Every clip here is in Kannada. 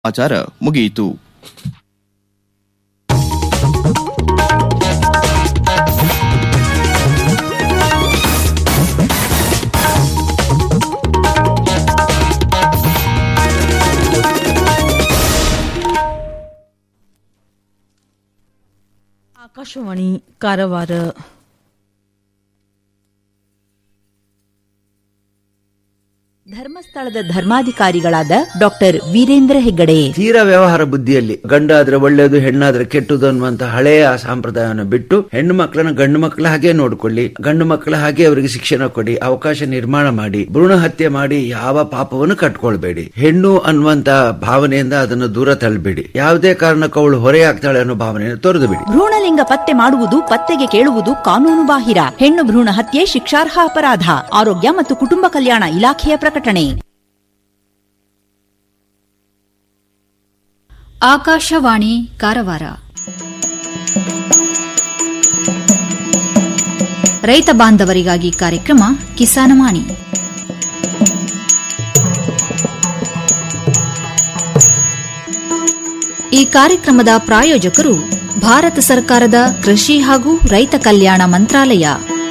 ಸಮಾಚಾರ ಮುಗಿಯಿತು ಆಕಾಶವಾಣಿ ಕಾರವಾರ ಧರ್ಮಸ್ಥಳದ ಧರ್ಮಾಧಿಕಾರಿಗಳಾದ ಡಾಕ್ಟರ್ ವೀರೇಂದ್ರ ಹೆಗ್ಗಡೆ ತೀರ ವ್ಯವಹಾರ ಬುದ್ಧಿಯಲ್ಲಿ ಗಂಡಾದ್ರೆ ಒಳ್ಳೆಯದು ಹೆಣ್ಣಾದ್ರೆ ಕೆಟ್ಟದು ಅನ್ನುವಂತ ಹಳೆಯ ಸಂಪ್ರದಾಯವನ್ನು ಬಿಟ್ಟು ಹೆಣ್ಣು ಮಕ್ಕಳನ್ನ ಗಂಡು ಮಕ್ಕಳ ಹಾಗೆ ನೋಡ್ಕೊಳ್ಳಿ ಗಂಡು ಮಕ್ಕಳ ಹಾಗೆ ಅವರಿಗೆ ಶಿಕ್ಷಣ ಕೊಡಿ ಅವಕಾಶ ನಿರ್ಮಾಣ ಮಾಡಿ ಭ್ರೂಣ ಹತ್ಯೆ ಮಾಡಿ ಯಾವ ಪಾಪವನ್ನು ಕಟ್ಕೊಳ್ಬೇಡಿ ಹೆಣ್ಣು ಅನ್ನುವಂತ ಭಾವನೆಯಿಂದ ಅದನ್ನು ದೂರ ತಳ್ಳಬೇಡಿ ಯಾವುದೇ ಕಾರಣಕ್ಕೂ ಅವಳು ಹೊರೆಯಾಗ್ತಾಳೆ ಅನ್ನೋ ಭಾವನೆಯನ್ನು ತೊರೆದು ಬಿಡಿ ಭ್ರೂಣಲಿಂಗ ಪತ್ತೆ ಮಾಡುವುದು ಪತ್ತೆಗೆ ಕೇಳುವುದು ಕಾನೂನು ಬಾಹಿರ ಹೆಣ್ಣು ಭ್ರೂಣ ಹತ್ಯೆ ಶಿಕ್ಷಾರ್ಹ ಅಪರಾಧ ಆರೋಗ್ಯ ಮತ್ತು ಕುಟುಂಬ ಕಲ್ಯಾಣ ಇಲಾಖೆಯ ಪ್ರಕಟಣೆ ಆಕಾಶವಾಣಿ ಕಾರವಾರ ರೈತ ಬಾಂಧವರಿಗಾಗಿ ಕಾರ್ಯಕ್ರಮ ಕಿಸಾನವಾಣಿ ಈ ಕಾರ್ಯಕ್ರಮದ ಪ್ರಾಯೋಜಕರು ಭಾರತ ಸರ್ಕಾರದ ಕೃಷಿ ಹಾಗೂ ರೈತ ಕಲ್ಯಾಣ ಮಂತ್ರಾಲಯ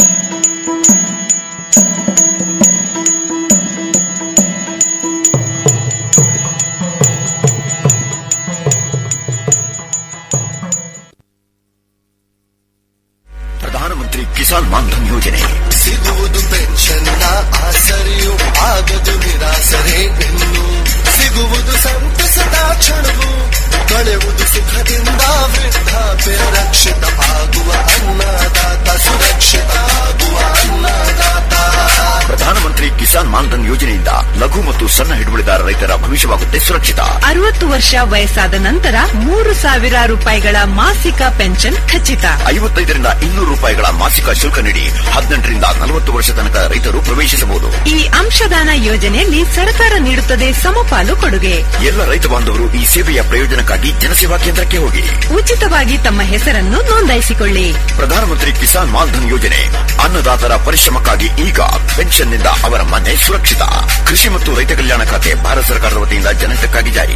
ಪ್ರಧಾನಮಂತ್ರಿ ಕಿಸಾನ್ ಮಾನ್ಧನ್ ಯೋಜನೆ ಸಿಗುವುದು ಪೆನ್ಷನ್ನ ಆಸರೆಯು ಆಗದು ನಿರಾಸರೆ ಇನ್ನು ಸಿಗುವುದು ಸಂತಸದ ಕ್ಷಣವು ಕಳೆಯುವುದು ಸುಖದಿಂದ ವೃದ್ಧಾಪ್ಯ ರಕ್ಷಿತ ಆಗುವ ಅನ್ನದಾತ ಸುರಕ್ಷಿತ ಆಗುವ ಅನ್ನದಾತ ಪ್ರಧಾನಮಂತ್ರಿ ಕಿಸಾನ್ ಮಾನ್ಧನ್ ಯೋಜನೆಯಿಂದ ಲಘು ಮತ್ತು ಸಣ್ಣ ಹಿಡುವಳಿದಾರ ರೈತರ ಭವಿಷ್ಯವಾಗುತ್ತೆ ಸುರಕ್ಷಿತ ಅರವತ್ತು ವರ್ಷ ವಯಸ್ಸಾದ ನಂತರ ಮೂರು ಸಾವಿರ ರೂಪಾಯಿಗಳ ಮಾಸಿಕ ಪೆನ್ಷನ್ ಖಚಿತ ಐವತ್ತೈದರಿಂದ ಇನ್ನೂರು ರೂಪಾಯಿಗಳ ಮಾಸಿಕ ಶುಲ್ಕ ನೀಡಿ ಹದಿನೆಂಟರಿಂದ ನಲವತ್ತು ವರ್ಷ ತನಕ ರೈತರು ಪ್ರವೇಶಿಸಬಹುದು ಈ ಅಂಶದಾನ ಯೋಜನೆಯಲ್ಲಿ ಸರ್ಕಾರ ನೀಡುತ್ತದೆ ಸಮಪಾಲು ಕೊಡುಗೆ ಎಲ್ಲ ರೈತ ಬಾಂಧವರು ಈ ಸೇವೆಯ ಪ್ರಯೋಜನಕ್ಕಾಗಿ ಜನಸೇವಾ ಕೇಂದ್ರಕ್ಕೆ ಹೋಗಿ ಉಚಿತವಾಗಿ ತಮ್ಮ ಹೆಸರನ್ನು ನೋಂದಾಯಿಸಿಕೊಳ್ಳಿ ಪ್ರಧಾನಮಂತ್ರಿ ಕಿಸಾನ್ ಮಾನ್ಧನ್ ಯೋಜನೆ ಅನ್ನದಾತರ ಪರಿಶ್ರಮಕ್ಕಾಗಿ ಈಗ ಪೆನ್ಷನ್ನಿಂದ ಅವರ ಮನೆ ಸುರಕ್ಷಿತ ಕೃಷಿ ಮತ್ತು ರೈತ ಕಲ್ಯಾಣ ಖಾತೆ ಭಾರತ ಸರ್ಕಾರದ ವತಿಯಿಂದ ಜನಹಿತಕ್ಕಾಗಿ ಜಾರಿ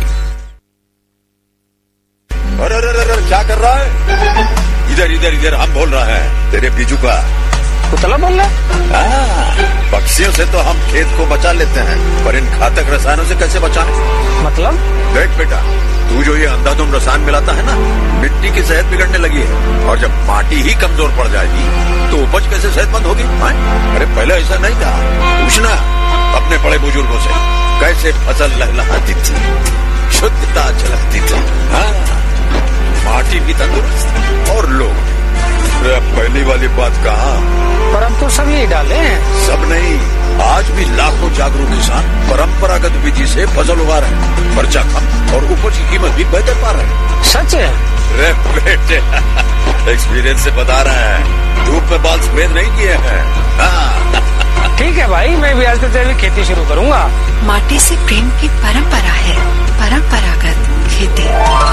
अरे अरे अरे क्या कर रहा है इधर इधर इधर हम बोल रहे हैं तेरे बीजू का पुतला बोल रहा पक्षियों से तो हम खेत को बचा लेते हैं पर इन घातक रसायनों से कैसे बचाएं मतलब देख बेटा तू जो ये अंधाधुंध रसायन मिलाता है ना मिट्टी की सेहत बिगड़ने लगी है और जब माटी ही कमजोर पड़ जाएगी तो उपज कैसे सेहतमंद होगी हाँ? अरे पहले ऐसा नहीं था पूछना अपने बड़े बुजुर्गों से कैसे फसल लहलहाती थी शुद्धता झलकती थी हाँ माटी भी तंदुरुस्त और लोग अरे अब पहली वाली बात कहा पर हम तो सब यही डाले हैं सब नहीं आज भी लाखों जागरूक किसान परंपरागत विधि से फसल उगा रहे हैं खर्चा कम और उपज की कीमत भी बेहतर पा रहे हैं सच है अरे बेटे एक्सपीरियंस से बता रहे हैं धूप में बाल सफेद नहीं किए हैं हाँ ठीक है भाई मैं भी आज से तेरी खेती शुरू करूंगा माटी से प्रेम की परंपरा है परंपरागत खेती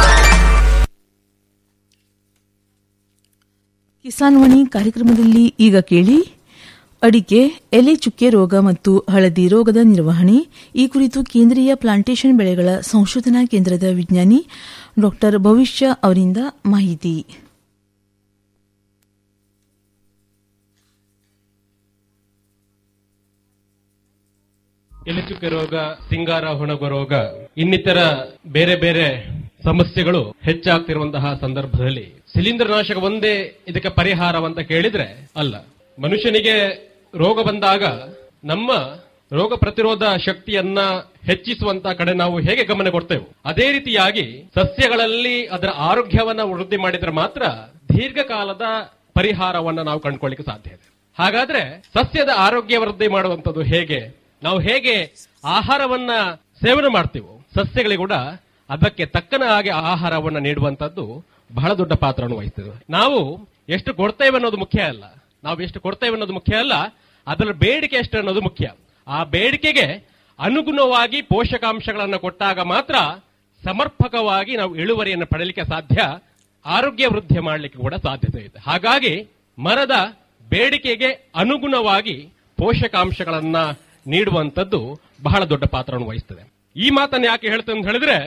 ಕಿಸಾನ್ ವಾಣಿ ಕಾರ್ಯಕ್ರಮದಲ್ಲಿ ಈಗ ಕೇಳಿ ಅಡಿಕೆ ಎಲೆ ಚುಕ್ಕೆ ರೋಗ ಮತ್ತು ಹಳದಿ ರೋಗದ ನಿರ್ವಹಣೆ ಈ ಕುರಿತು ಕೇಂದ್ರೀಯ ಪ್ಲಾಂಟೇಶನ್ ಬೆಳೆಗಳ ಸಂಶೋಧನಾ ಕೇಂದ್ರದ ವಿಜ್ಞಾನಿ ಡಾ ಭವಿಷ್ಯ ಅವರಿಂದ ಮಾಹಿತಿ ಎಲೆಚುಕ್ಕೆ ರೋಗ ಸಿಂಗಾರ ಹೊಣಗು ರೋಗ ಇನ್ನಿತರ ಬೇರೆ ಬೇರೆ ಸಮಸ್ಯೆಗಳು ಹೆಚ್ಚಾಗ್ತಿರುವಂತಹ ಸಂದರ್ಭದಲ್ಲಿ ಶಿಲೀಂಧ್ರ ನಾಶಕ ಒಂದೇ ಇದಕ್ಕೆ ಪರಿಹಾರವಂತ ಕೇಳಿದ್ರೆ ಅಲ್ಲ ಮನುಷ್ಯನಿಗೆ ರೋಗ ಬಂದಾಗ ನಮ್ಮ ರೋಗ ಪ್ರತಿರೋಧ ಶಕ್ತಿಯನ್ನ ಹೆಚ್ಚಿಸುವಂತ ಕಡೆ ನಾವು ಹೇಗೆ ಗಮನ ಕೊಡ್ತೇವೆ ಅದೇ ರೀತಿಯಾಗಿ ಸಸ್ಯಗಳಲ್ಲಿ ಅದರ ಆರೋಗ್ಯವನ್ನ ವೃದ್ಧಿ ಮಾಡಿದ್ರೆ ಮಾತ್ರ ದೀರ್ಘಕಾಲದ ಪರಿಹಾರವನ್ನ ನಾವು ಕಂಡುಕೊಳ್ಳಿಕ್ಕೆ ಸಾಧ್ಯ ಇದೆ ಹಾಗಾದ್ರೆ ಸಸ್ಯದ ಆರೋಗ್ಯ ವೃದ್ಧಿ ಮಾಡುವಂತದ್ದು ಹೇಗೆ ನಾವು ಹೇಗೆ ಆಹಾರವನ್ನ ಸೇವನೆ ಮಾಡ್ತೀವೋ ಸಸ್ಯಗಳಿಗೆ ಕೂಡ ಅದಕ್ಕೆ ತಕ್ಕನ ಹಾಗೆ ಆಹಾರವನ್ನ ನೀಡುವಂತದ್ದು ಬಹಳ ದೊಡ್ಡ ಪಾತ್ರವನ್ನು ವಹಿಸ್ತದೆ ನಾವು ಎಷ್ಟು ಕೊಡ್ತೇವೆ ಅನ್ನೋದು ಮುಖ್ಯ ಅಲ್ಲ ನಾವು ಎಷ್ಟು ಕೊಡ್ತೇವೆ ಅನ್ನೋದು ಮುಖ್ಯ ಅಲ್ಲ ಅದರ ಬೇಡಿಕೆ ಎಷ್ಟು ಅನ್ನೋದು ಮುಖ್ಯ ಆ ಬೇಡಿಕೆಗೆ ಅನುಗುಣವಾಗಿ ಪೋಷಕಾಂಶಗಳನ್ನು ಕೊಟ್ಟಾಗ ಮಾತ್ರ ಸಮರ್ಪಕವಾಗಿ ನಾವು ಇಳುವರಿಯನ್ನು ಪಡೆಯಲಿಕ್ಕೆ ಸಾಧ್ಯ ಆರೋಗ್ಯ ವೃದ್ಧಿ ಮಾಡಲಿಕ್ಕೆ ಕೂಡ ಸಾಧ್ಯತೆ ಇದೆ ಹಾಗಾಗಿ ಮರದ ಬೇಡಿಕೆಗೆ ಅನುಗುಣವಾಗಿ ಪೋಷಕಾಂಶಗಳನ್ನ ನೀಡುವಂತದ್ದು ಬಹಳ ದೊಡ್ಡ ಪಾತ್ರವನ್ನು ವಹಿಸ್ತದೆ ಈ ಮಾತನ್ನು ಯಾಕೆ ಹೇಳ್ತೇನೆ ಅಂತ ಹೇಳಿದ್ರೆ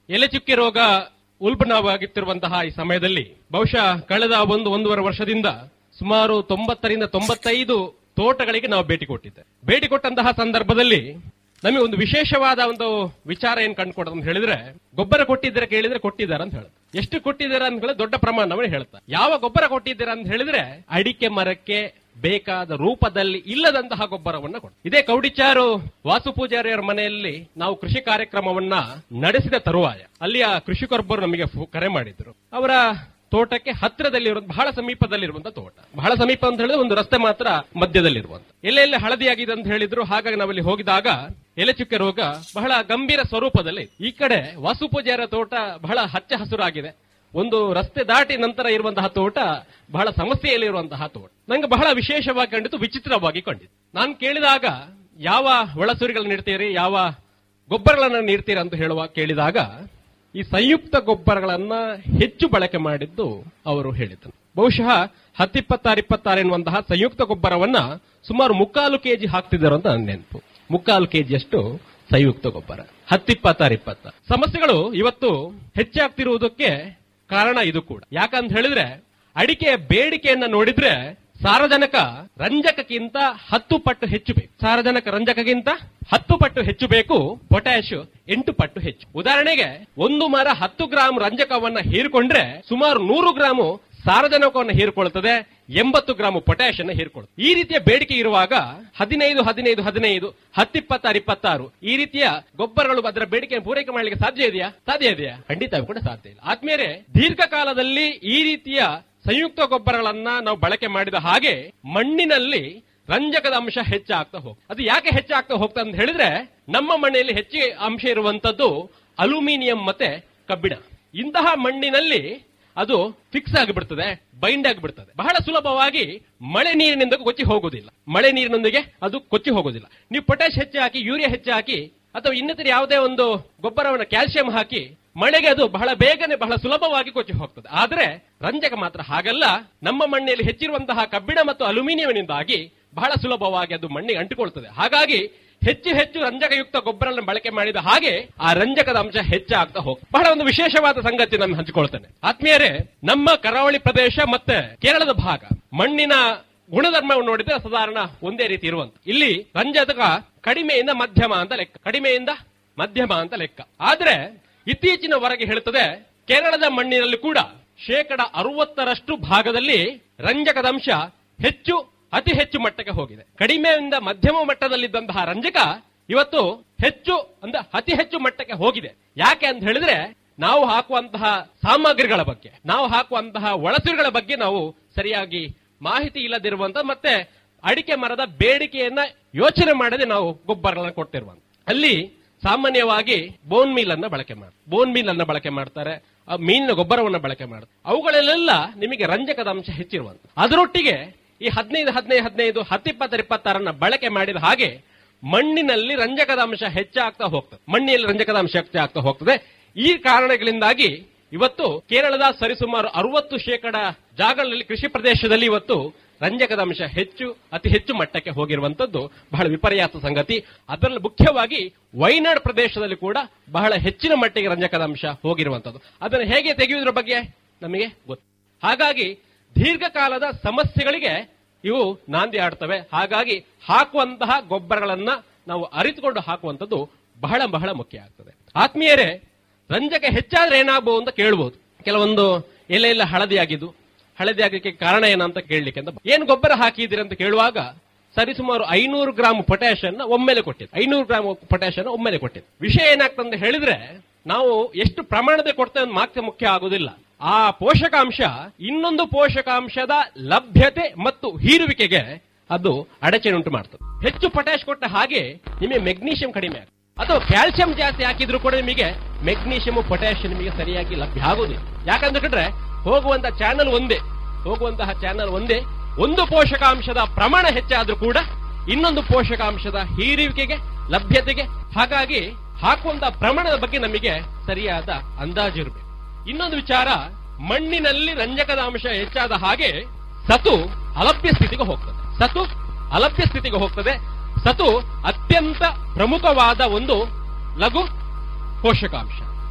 ಎಲೆಚುಕ್ಕೆ ರೋಗ ಉಲ್ಬಣವಾಗಿತ್ತಿರುವಂತಹ ಈ ಸಮಯದಲ್ಲಿ ಬಹುಶಃ ಕಳೆದ ಒಂದು ಒಂದೂವರೆ ವರ್ಷದಿಂದ ಸುಮಾರು ತೊಂಬತ್ತರಿಂದ ತೊಂಬತ್ತೈದು ತೋಟಗಳಿಗೆ ನಾವು ಭೇಟಿ ಕೊಟ್ಟಿದ್ದೆ ಭೇಟಿ ಕೊಟ್ಟಂತಹ ಸಂದರ್ಭದಲ್ಲಿ ನಮಗೆ ಒಂದು ವಿಶೇಷವಾದ ಒಂದು ವಿಚಾರ ಏನ್ ಕಂಡುಕೊಡೋದು ಅಂತ ಹೇಳಿದ್ರೆ ಗೊಬ್ಬರ ಕೊಟ್ಟಿದ್ದೀರಾ ಕೇಳಿದ್ರೆ ಕೊಟ್ಟಿದ್ದಾರೆ ಅಂತ ಹೇಳುತ್ತೆ ಎಷ್ಟು ಕೊಟ್ಟಿದ್ದೀರಾ ಅಂತ ಹೇಳಿದ್ರೆ ದೊಡ್ಡ ಪ್ರಮಾಣವನ್ನು ಹೇಳ್ತಾರೆ ಯಾವ ಗೊಬ್ಬರ ಕೊಟ್ಟಿದ್ದೀರಾ ಅಂತ ಹೇಳಿದ್ರೆ ಅಡಿಕೆ ಮರಕ್ಕೆ ಬೇಕಾದ ರೂಪದಲ್ಲಿ ಇಲ್ಲದಂತಹ ಗೊಬ್ಬರವನ್ನ ಕೊಡ ಇದೇ ಕೌಡಿಚಾರು ವಾಸು ಪೂಜಾರಿಯವರ ಮನೆಯಲ್ಲಿ ನಾವು ಕೃಷಿ ಕಾರ್ಯಕ್ರಮವನ್ನ ನಡೆಸಿದ ತರುವಾಯ ಅಲ್ಲಿಯ ಕೃಷಿಕರೊಬ್ಬರು ನಮಗೆ ಫೋ- ಕರೆ ಮಾಡಿದ್ರು ಅವರ ತೋಟಕ್ಕೆ ಹತ್ತಿರದಲ್ಲಿರುವ ಬಹಳ ಸಮೀಪದಲ್ಲಿರುವಂತಹ ತೋಟ ಬಹಳ ಸಮೀಪ ಅಂತ ಹೇಳಿದ್ರೆ ಒಂದು ರಸ್ತೆ ಮಾತ್ರ ಮಧ್ಯದಲ್ಲಿರುವಂತ ಎಲ್ಲೆಲ್ಲಿ ಹಳದಿಯಾಗಿದೆ ಅಂತ ಹೇಳಿದ್ರು ಹಾಗಾಗಿ ನಾವಲ್ಲಿ ಹೋಗಿದಾಗ ಎಲೆಚುಕ್ಕೆ ರೋಗ ಬಹಳ ಗಂಭೀರ ಸ್ವರೂಪದಲ್ಲಿ ಇದೆ. ಈ ಕಡೆ ವಾಸು ಪೂಜಾರ ತೋಟ ಬಹಳ ಹಚ್ಚ ಹಸುರಾಗಿದೆ ಒಂದು ರಸ್ತೆ ದಾಟಿ ನಂತರ ಇರುವಂತಹ ತೋಟ ಬಹಳ ಸಮಸ್ಯೆಯಲ್ಲಿರುವಂತಹ ತೋಟ ನಂಗೆ ಬಹಳ ವಿಶೇಷವಾಗಿ ಕಂಡಿತು ವಿಚಿತ್ರವಾಗಿ ಕಂಡಿತು ನಾನು ಕೇಳಿದಾಗ ಯಾವ ಒಳಸುರಿಗಳನ್ನ ನೀಡ್ತೀರಿ ಯಾವ ಗೊಬ್ಬರಗಳನ್ನ ನೀಡ್ತೀರಿ ಅಂತ ಹೇಳುವ ಕೇಳಿದಾಗ ಈ ಸಂಯುಕ್ತ ಗೊಬ್ಬರಗಳನ್ನ ಹೆಚ್ಚು ಬಳಕೆ ಮಾಡಿದ್ದು ಅವರು ಹೇಳಿದರು ಬಹುಶಃ ಹತ್ತಿಪ್ಪತ್ತಾರು ಇಪ್ಪತ್ತಾರು ಎನ್ನುವಂತಹ ಸಂಯುಕ್ತ ಗೊಬ್ಬರವನ್ನ ಸುಮಾರು ಮುಕ್ಕಾಲು ಕೆಜಿ ಹಾಕ್ತಿದ್ದಾರೆ ಅಂತ ನನ್ನ ನೆನಪು ಮುಕ್ಕಾಲು ಕೆಜಿಯಷ್ಟು ಸಂಯುಕ್ತ ಗೊಬ್ಬರ ಹತ್ತಿಪ್ಪತ್ತಾರು ಇಪ್ಪತ್ತ ಸಮಸ್ಯೆಗಳು ಇವತ್ತು ಹೆಚ್ಚಾಗ್ತಿರುವುದಕ್ಕೆ ಕಾರಣ ಇದು ಕೂಡ ಯಾಕಂತ ಹೇಳಿದ್ರೆ ಅಡಿಕೆಯ ಬೇಡಿಕೆಯನ್ನ ನೋಡಿದ್ರೆ ಸಾರಜನಕ ರಂಜಕಕ್ಕಿಂತ ಹತ್ತು ಪಟ್ಟು ಹೆಚ್ಚು ಬೇಕು ಸಾರಜನಕ ರಂಜಕಕ್ಕಿಂತ ಹತ್ತು ಪಟ್ಟು ಹೆಚ್ಚು ಬೇಕು ಪೊಟ್ಯಾಶ್ ಎಂಟು ಪಟ್ಟು ಹೆಚ್ಚು ಉದಾಹರಣೆಗೆ ಒಂದು ಮರ ಹತ್ತು ಗ್ರಾಂ ರಂಜಕವನ್ನ ಹೀರಿಕೊಂಡ್ರೆ ಸುಮಾರು ನೂರು ಗ್ರಾಮು ಸಾರಜನಕವನ್ನು ಹೀರಿಕೊಳ್ಳುತ್ತದೆ ಎಂಬತ್ತು ಗ್ರಾಂ ಪೊಟ್ಯಾಶ್ ಅನ್ನ ಹೀರಿಕೊಳ್ಳುತ್ತದೆ ಈ ರೀತಿಯ ಬೇಡಿಕೆ ಇರುವಾಗ ಹದಿನೈದು ಹದಿನೈದು ಹದಿನೈದು ಹತ್ತಿಪ್ಪತ್ತಾರು ಇಪ್ಪತ್ತಾರು ಈ ರೀತಿಯ ಗೊಬ್ಬರಗಳು ಅದರ ಬೇಡಿಕೆಯನ್ನು ಪೂರೈಕೆ ಮಾಡಲಿಕ್ಕೆ ಸಾಧ್ಯ ಇದೆಯಾ ಸಾಧ್ಯ ಇದೆಯಾ ಖಂಡಿತ ಕೂಡ ಸಾಧ್ಯ ಇಲ್ಲ ಆದ್ಮೇಲೆ ದೀರ್ಘಕಾಲದಲ್ಲಿ ಈ ರೀತಿಯ ಸಂಯುಕ್ತ ಗೊಬ್ಬರಗಳನ್ನ ನಾವು ಬಳಕೆ ಮಾಡಿದ ಹಾಗೆ ಮಣ್ಣಿನಲ್ಲಿ ರಂಜಕದ ಅಂಶ ಹೆಚ್ಚಾಗ್ತಾ ಹೋಗ್ತದೆ ಅದು ಯಾಕೆ ಹೆಚ್ಚಾಗ್ತಾ ಹೋಗ್ತದೆ ಅಂತ ಹೇಳಿದ್ರೆ ನಮ್ಮ ಮಣ್ಣಿನಲ್ಲಿ ಹೆಚ್ಚಿಗೆ ಅಂಶ ಇರುವಂತದ್ದು ಅಲ್ಯೂಮಿನಿಯಂ ಮತ್ತೆ ಕಬ್ಬಿಣ ಇಂತಹ ಮಣ್ಣಿನಲ್ಲಿ ಅದು ಫಿಕ್ಸ್ ಆಗಿಬಿಡ್ತದೆ ಬೈಂಡ್ ಆಗಿಬಿಡ್ತದೆ ಬಹಳ ಸುಲಭವಾಗಿ ಮಳೆ ನೀರಿನಿಂದ ಕೊಚ್ಚಿ ಹೋಗುವುದಿಲ್ಲ ಮಳೆ ನೀರಿನೊಂದಿಗೆ ಅದು ಕೊಚ್ಚಿ ಹೋಗುವುದಿಲ್ಲ ನೀವು ಪೊಟ್ಯಾಶ್ ಹೆಚ್ಚು ಹಾಕಿ ಯೂರಿಯಾ ಹೆಚ್ಚು ಹಾಕಿ ಅಥವಾ ಇನ್ನಿತರ ಯಾವುದೇ ಒಂದು ಗೊಬ್ಬರವನ್ನು ಕ್ಯಾಲ್ಸಿಯಂ ಹಾಕಿ ಮಳೆಗೆ ಅದು ಬಹಳ ಬೇಗನೆ ಬಹಳ ಸುಲಭವಾಗಿ ಕೊಚ್ಚಿ ಹೋಗ್ತದೆ ಆದ್ರೆ ರಂಜಕ ಮಾತ್ರ ಹಾಗಲ್ಲ ನಮ್ಮ ಮಣ್ಣಿನಲ್ಲಿ ಹೆಚ್ಚಿರುವಂತಹ ಕಬ್ಬಿಣ ಮತ್ತು ಅಲ್ಯೂಮಿನಿಯಂನಿಂದಾಗಿ ಬಹಳ ಸುಲಭವಾಗಿ ಅದು ಮಣ್ಣಿಗೆ ಅಂಟಿಕೊಳ್ತದೆ ಹಾಗಾಗಿ ಹೆಚ್ಚು ಹೆಚ್ಚು ರಂಜಕಯುಕ್ತ ಗೊಬ್ಬರ ಬಳಕೆ ಮಾಡಿದ ಹಾಗೆ ಆ ರಂಜಕದ ಅಂಶ ಹೆಚ್ಚಾಗ್ತಾ ಹೋಗ್ತದೆ ಬಹಳ ಒಂದು ವಿಶೇಷವಾದ ಸಂಗತಿ ನಾನು ಹಂಚಿಕೊಳ್ತೇನೆ ಆತ್ಮೀಯರೇ ನಮ್ಮ ಕರಾವಳಿ ಪ್ರದೇಶ ಮತ್ತೆ ಕೇರಳದ ಭಾಗ ಮಣ್ಣಿನ ಗುಣಧರ್ಮವನ್ನು ನೋಡಿದ್ರೆ ಸಾಧಾರಣ ಒಂದೇ ರೀತಿ ಇರುವಂತ ಇಲ್ಲಿ ರಂಜಕ ಕಡಿಮೆಯಿಂದ ಮಧ್ಯಮ ಅಂತ ಲೆಕ್ಕ ಕಡಿಮೆಯಿಂದ ಮಧ್ಯಮ ಅಂತ ಲೆಕ್ಕ ಆದ್ರೆ ಇತ್ತೀಚಿನ ವರೆಗೆ ಹೇಳುತ್ತದೆ ಕೇರಳದ ಮಣ್ಣಿನಲ್ಲಿ ಕೂಡ ಶೇಕಡ ಅರವತ್ತರಷ್ಟು ಭಾಗದಲ್ಲಿ ರಂಜಕದ ಅಂಶ ಹೆಚ್ಚು ಅತಿ ಹೆಚ್ಚು ಮಟ್ಟಕ್ಕೆ ಹೋಗಿದೆ ಕಡಿಮೆಯಿಂದ ಮಧ್ಯಮ ಮಟ್ಟದಲ್ಲಿದ್ದಂತಹ ರಂಜಕ ಇವತ್ತು ಹೆಚ್ಚು ಅಂದ್ರೆ ಅತಿ ಹೆಚ್ಚು ಮಟ್ಟಕ್ಕೆ ಹೋಗಿದೆ ಯಾಕೆ ಅಂತ ಹೇಳಿದ್ರೆ ನಾವು ಹಾಕುವಂತಹ ಸಾಮಗ್ರಿಗಳ ಬಗ್ಗೆ ನಾವು ಹಾಕುವಂತಹ ಒಳಸುರಿಗಳ ಬಗ್ಗೆ ನಾವು ಸರಿಯಾಗಿ ಮಾಹಿತಿ ಇಲ್ಲದಿರುವಂತ ಮತ್ತೆ ಅಡಿಕೆ ಮರದ ಬೇಡಿಕೆಯನ್ನ ಯೋಚನೆ ಮಾಡದೆ ನಾವು ಗೊಬ್ಬರಗಳನ್ನು ಕೊಡ್ತಿರುವಂತ ಅಲ್ಲಿ ಸಾಮಾನ್ಯವಾಗಿ ಬೋನ್ ಮೀಲ್ ಅನ್ನ ಬಳಕೆ ಮಾಡ್ತಾರೆ ಬೋನ್ ಮೀಲ್ ಅನ್ನ ಬಳಕೆ ಮಾಡ್ತಾರೆ ಆ ಮೀನಿನ ಗೊಬ್ಬರವನ್ನು ಬಳಕೆ ಮಾಡ್ತಾರೆ ಅವುಗಳಲ್ಲೆಲ್ಲ ನಿಮಗೆ ರಂಜಕದ ಅಂಶ ಹೆಚ್ಚಿರುವಂತ ಅದರೊಟ್ಟಿಗೆ ಈ ಹದಿನೈದು ಹದಿನೈದು ಹದಿನೈದು ಹತ್ತಿಪ್ಪತ್ತರ ಇಪ್ಪತ್ತಾರನ್ನ ಬಳಕೆ ಮಾಡಿದ ಹಾಗೆ ಮಣ್ಣಿನಲ್ಲಿ ರಂಜಕದ ಅಂಶ ಹೆಚ್ಚಾಗ್ತಾ ಹೋಗ್ತದೆ ಮಣ್ಣಿನಲ್ಲಿ ರಂಜಕದ ಅಂಶ ಹೆಚ್ಚಾಗ್ತಾ ಹೋಗ್ತದೆ ಈ ಕಾರಣಗಳಿಂದಾಗಿ ಇವತ್ತು ಕೇರಳದ ಸರಿಸುಮಾರು ಅರವತ್ತು ಶೇಕಡ ಜಾಗಗಳಲ್ಲಿ ಕೃಷಿ ಪ್ರದೇಶದಲ್ಲಿ ಇವತ್ತು ರಂಜಕದ ಅಂಶ ಹೆಚ್ಚು ಅತಿ ಹೆಚ್ಚು ಮಟ್ಟಕ್ಕೆ ಹೋಗಿರುವಂತದ್ದು ಬಹಳ ವಿಪರ್ಯಾಸ ಸಂಗತಿ ಅದರಲ್ಲಿ ಮುಖ್ಯವಾಗಿ ವೈನಾಡ್ ಪ್ರದೇಶದಲ್ಲಿ ಕೂಡ ಬಹಳ ಹೆಚ್ಚಿನ ಮಟ್ಟಿಗೆ ರಂಜಕದ ಅಂಶ ಹೋಗಿರುವಂತದ್ದು ಅದನ್ನು ಹೇಗೆ ತೆಗೆಯುವುದರ ಬಗ್ಗೆ ನಮಗೆ ಗೊತ್ತು ಹಾಗಾಗಿ ದೀರ್ಘಕಾಲದ ಸಮಸ್ಯೆಗಳಿಗೆ ಇವು ನಾಂದಿ ಆಡ್ತವೆ ಹಾಗಾಗಿ ಹಾಕುವಂತಹ ಗೊಬ್ಬರಗಳನ್ನ ನಾವು ಅರಿತುಕೊಂಡು ಹಾಕುವಂಥದ್ದು ಬಹಳ ಬಹಳ ಮುಖ್ಯ ಆಗ್ತದೆ ಆತ್ಮೀಯರೇ ರಂಜಕ ಹೆಚ್ಚಾದ್ರೆ ಏನಾಗಬಹುದು ಅಂತ ಕೇಳಬಹುದು ಕೆಲವೊಂದು ಎಲೆ ಎಲ್ಲ ಹಳದಿಯಾಗಿದ್ದು ಹಳದಿ ಆಗಲಿಕ್ಕೆ ಕಾರಣ ಏನಂತ ಕೇಳಲಿಕ್ಕೆ ಅಂತ ಏನ್ ಗೊಬ್ಬರ ಹಾಕಿದಿರಿ ಅಂತ ಕೇಳುವಾಗ ಸರಿಸುಮಾರು ಐನೂರು ಗ್ರಾಮ್ ಪೊಟ್ಯಾಶ್ ಅನ್ನ ಒಮ್ಮೆಲೆ ಕೊಟ್ಟಿದ್ದು ಐನೂರು ಗ್ರಾಮ್ ಪೊಟ್ಯಾಶ್ ಅನ್ನ ಒಮ್ಮೆಲೆ ಕೊಟ್ಟಿದ್ದು ವಿಷಯ ಏನಾಗ್ತಂತ ಹೇಳಿದ್ರೆ ನಾವು ಎಷ್ಟು ಪ್ರಮಾಣದ ಕೊಡ್ತೇವೆ ಅಂತ ಮಾತ್ರ ಮುಖ್ಯ ಆಗುದಿಲ್ಲ ಆ ಪೋಷಕಾಂಶ ಇನ್ನೊಂದು ಪೋಷಕಾಂಶದ ಲಭ್ಯತೆ ಮತ್ತು ಹೀರುವಿಕೆಗೆ ಅದು ಅಡಚಣೆ ಉಂಟು ಮಾಡ್ತದೆ ಹೆಚ್ಚು ಪೊಟ್ಯಾಶ್ ಕೊಟ್ಟ ಹಾಗೆ ನಿಮಗೆ ಮೆಗ್ನೀಷಿಯಂ ಕಡಿಮೆ ಆಗ್ತದೆ ಅಥವಾ ಕ್ಯಾಲ್ಸಿಯಂ ಜಾಸ್ತಿ ಹಾಕಿದ್ರು ಕೂಡ ನಿಮಗೆ ಮೆಗ್ನೀಷಿಯಂ ಪೊಟ್ಯಾಷಿಯಂ ನಿಮಗೆ ಸರಿಯಾಗಿ ಲಭ್ಯ ಆಗುವುದಿಲ್ಲ ಯಾಕಂತ ಕಂಡ್ರೆ ಹೋಗುವಂತ ಚಾನಲ್ ಒಂದೇ ಹೋಗುವಂತಹ ಚಾನಲ್ ಒಂದೇ ಒಂದು ಪೋಷಕಾಂಶದ ಪ್ರಮಾಣ ಹೆಚ್ಚಾದ್ರೂ ಕೂಡ ಇನ್ನೊಂದು ಪೋಷಕಾಂಶದ ಹೀರುವಿಕೆಗೆ ಲಭ್ಯತೆಗೆ ಹಾಗಾಗಿ ಹಾಕುವಂತಹ ಪ್ರಮಾಣದ ಬಗ್ಗೆ ನಮಗೆ ಸರಿಯಾದ ಅಂದಾಜು ಇರಬೇಕು ಇನ್ನೊಂದು ವಿಚಾರ ಮಣ್ಣಿನಲ್ಲಿ ರಂಜಕದ ಅಂಶ ಹೆಚ್ಚಾದ ಹಾಗೆ ಸತು ಅಲಭ್ಯ ಸ್ಥಿತಿಗೆ ಹೋಗ್ತದೆ ಸತು ಅಲಭ್ಯ ಸ್ಥಿತಿಗೆ ಹೋಗ್ತದೆ ಸತು ಅತ್ಯಂತ ಪ್ರಮುಖವಾದ ಒಂದು ಲಘು ಪೋಷಕಾಂಶ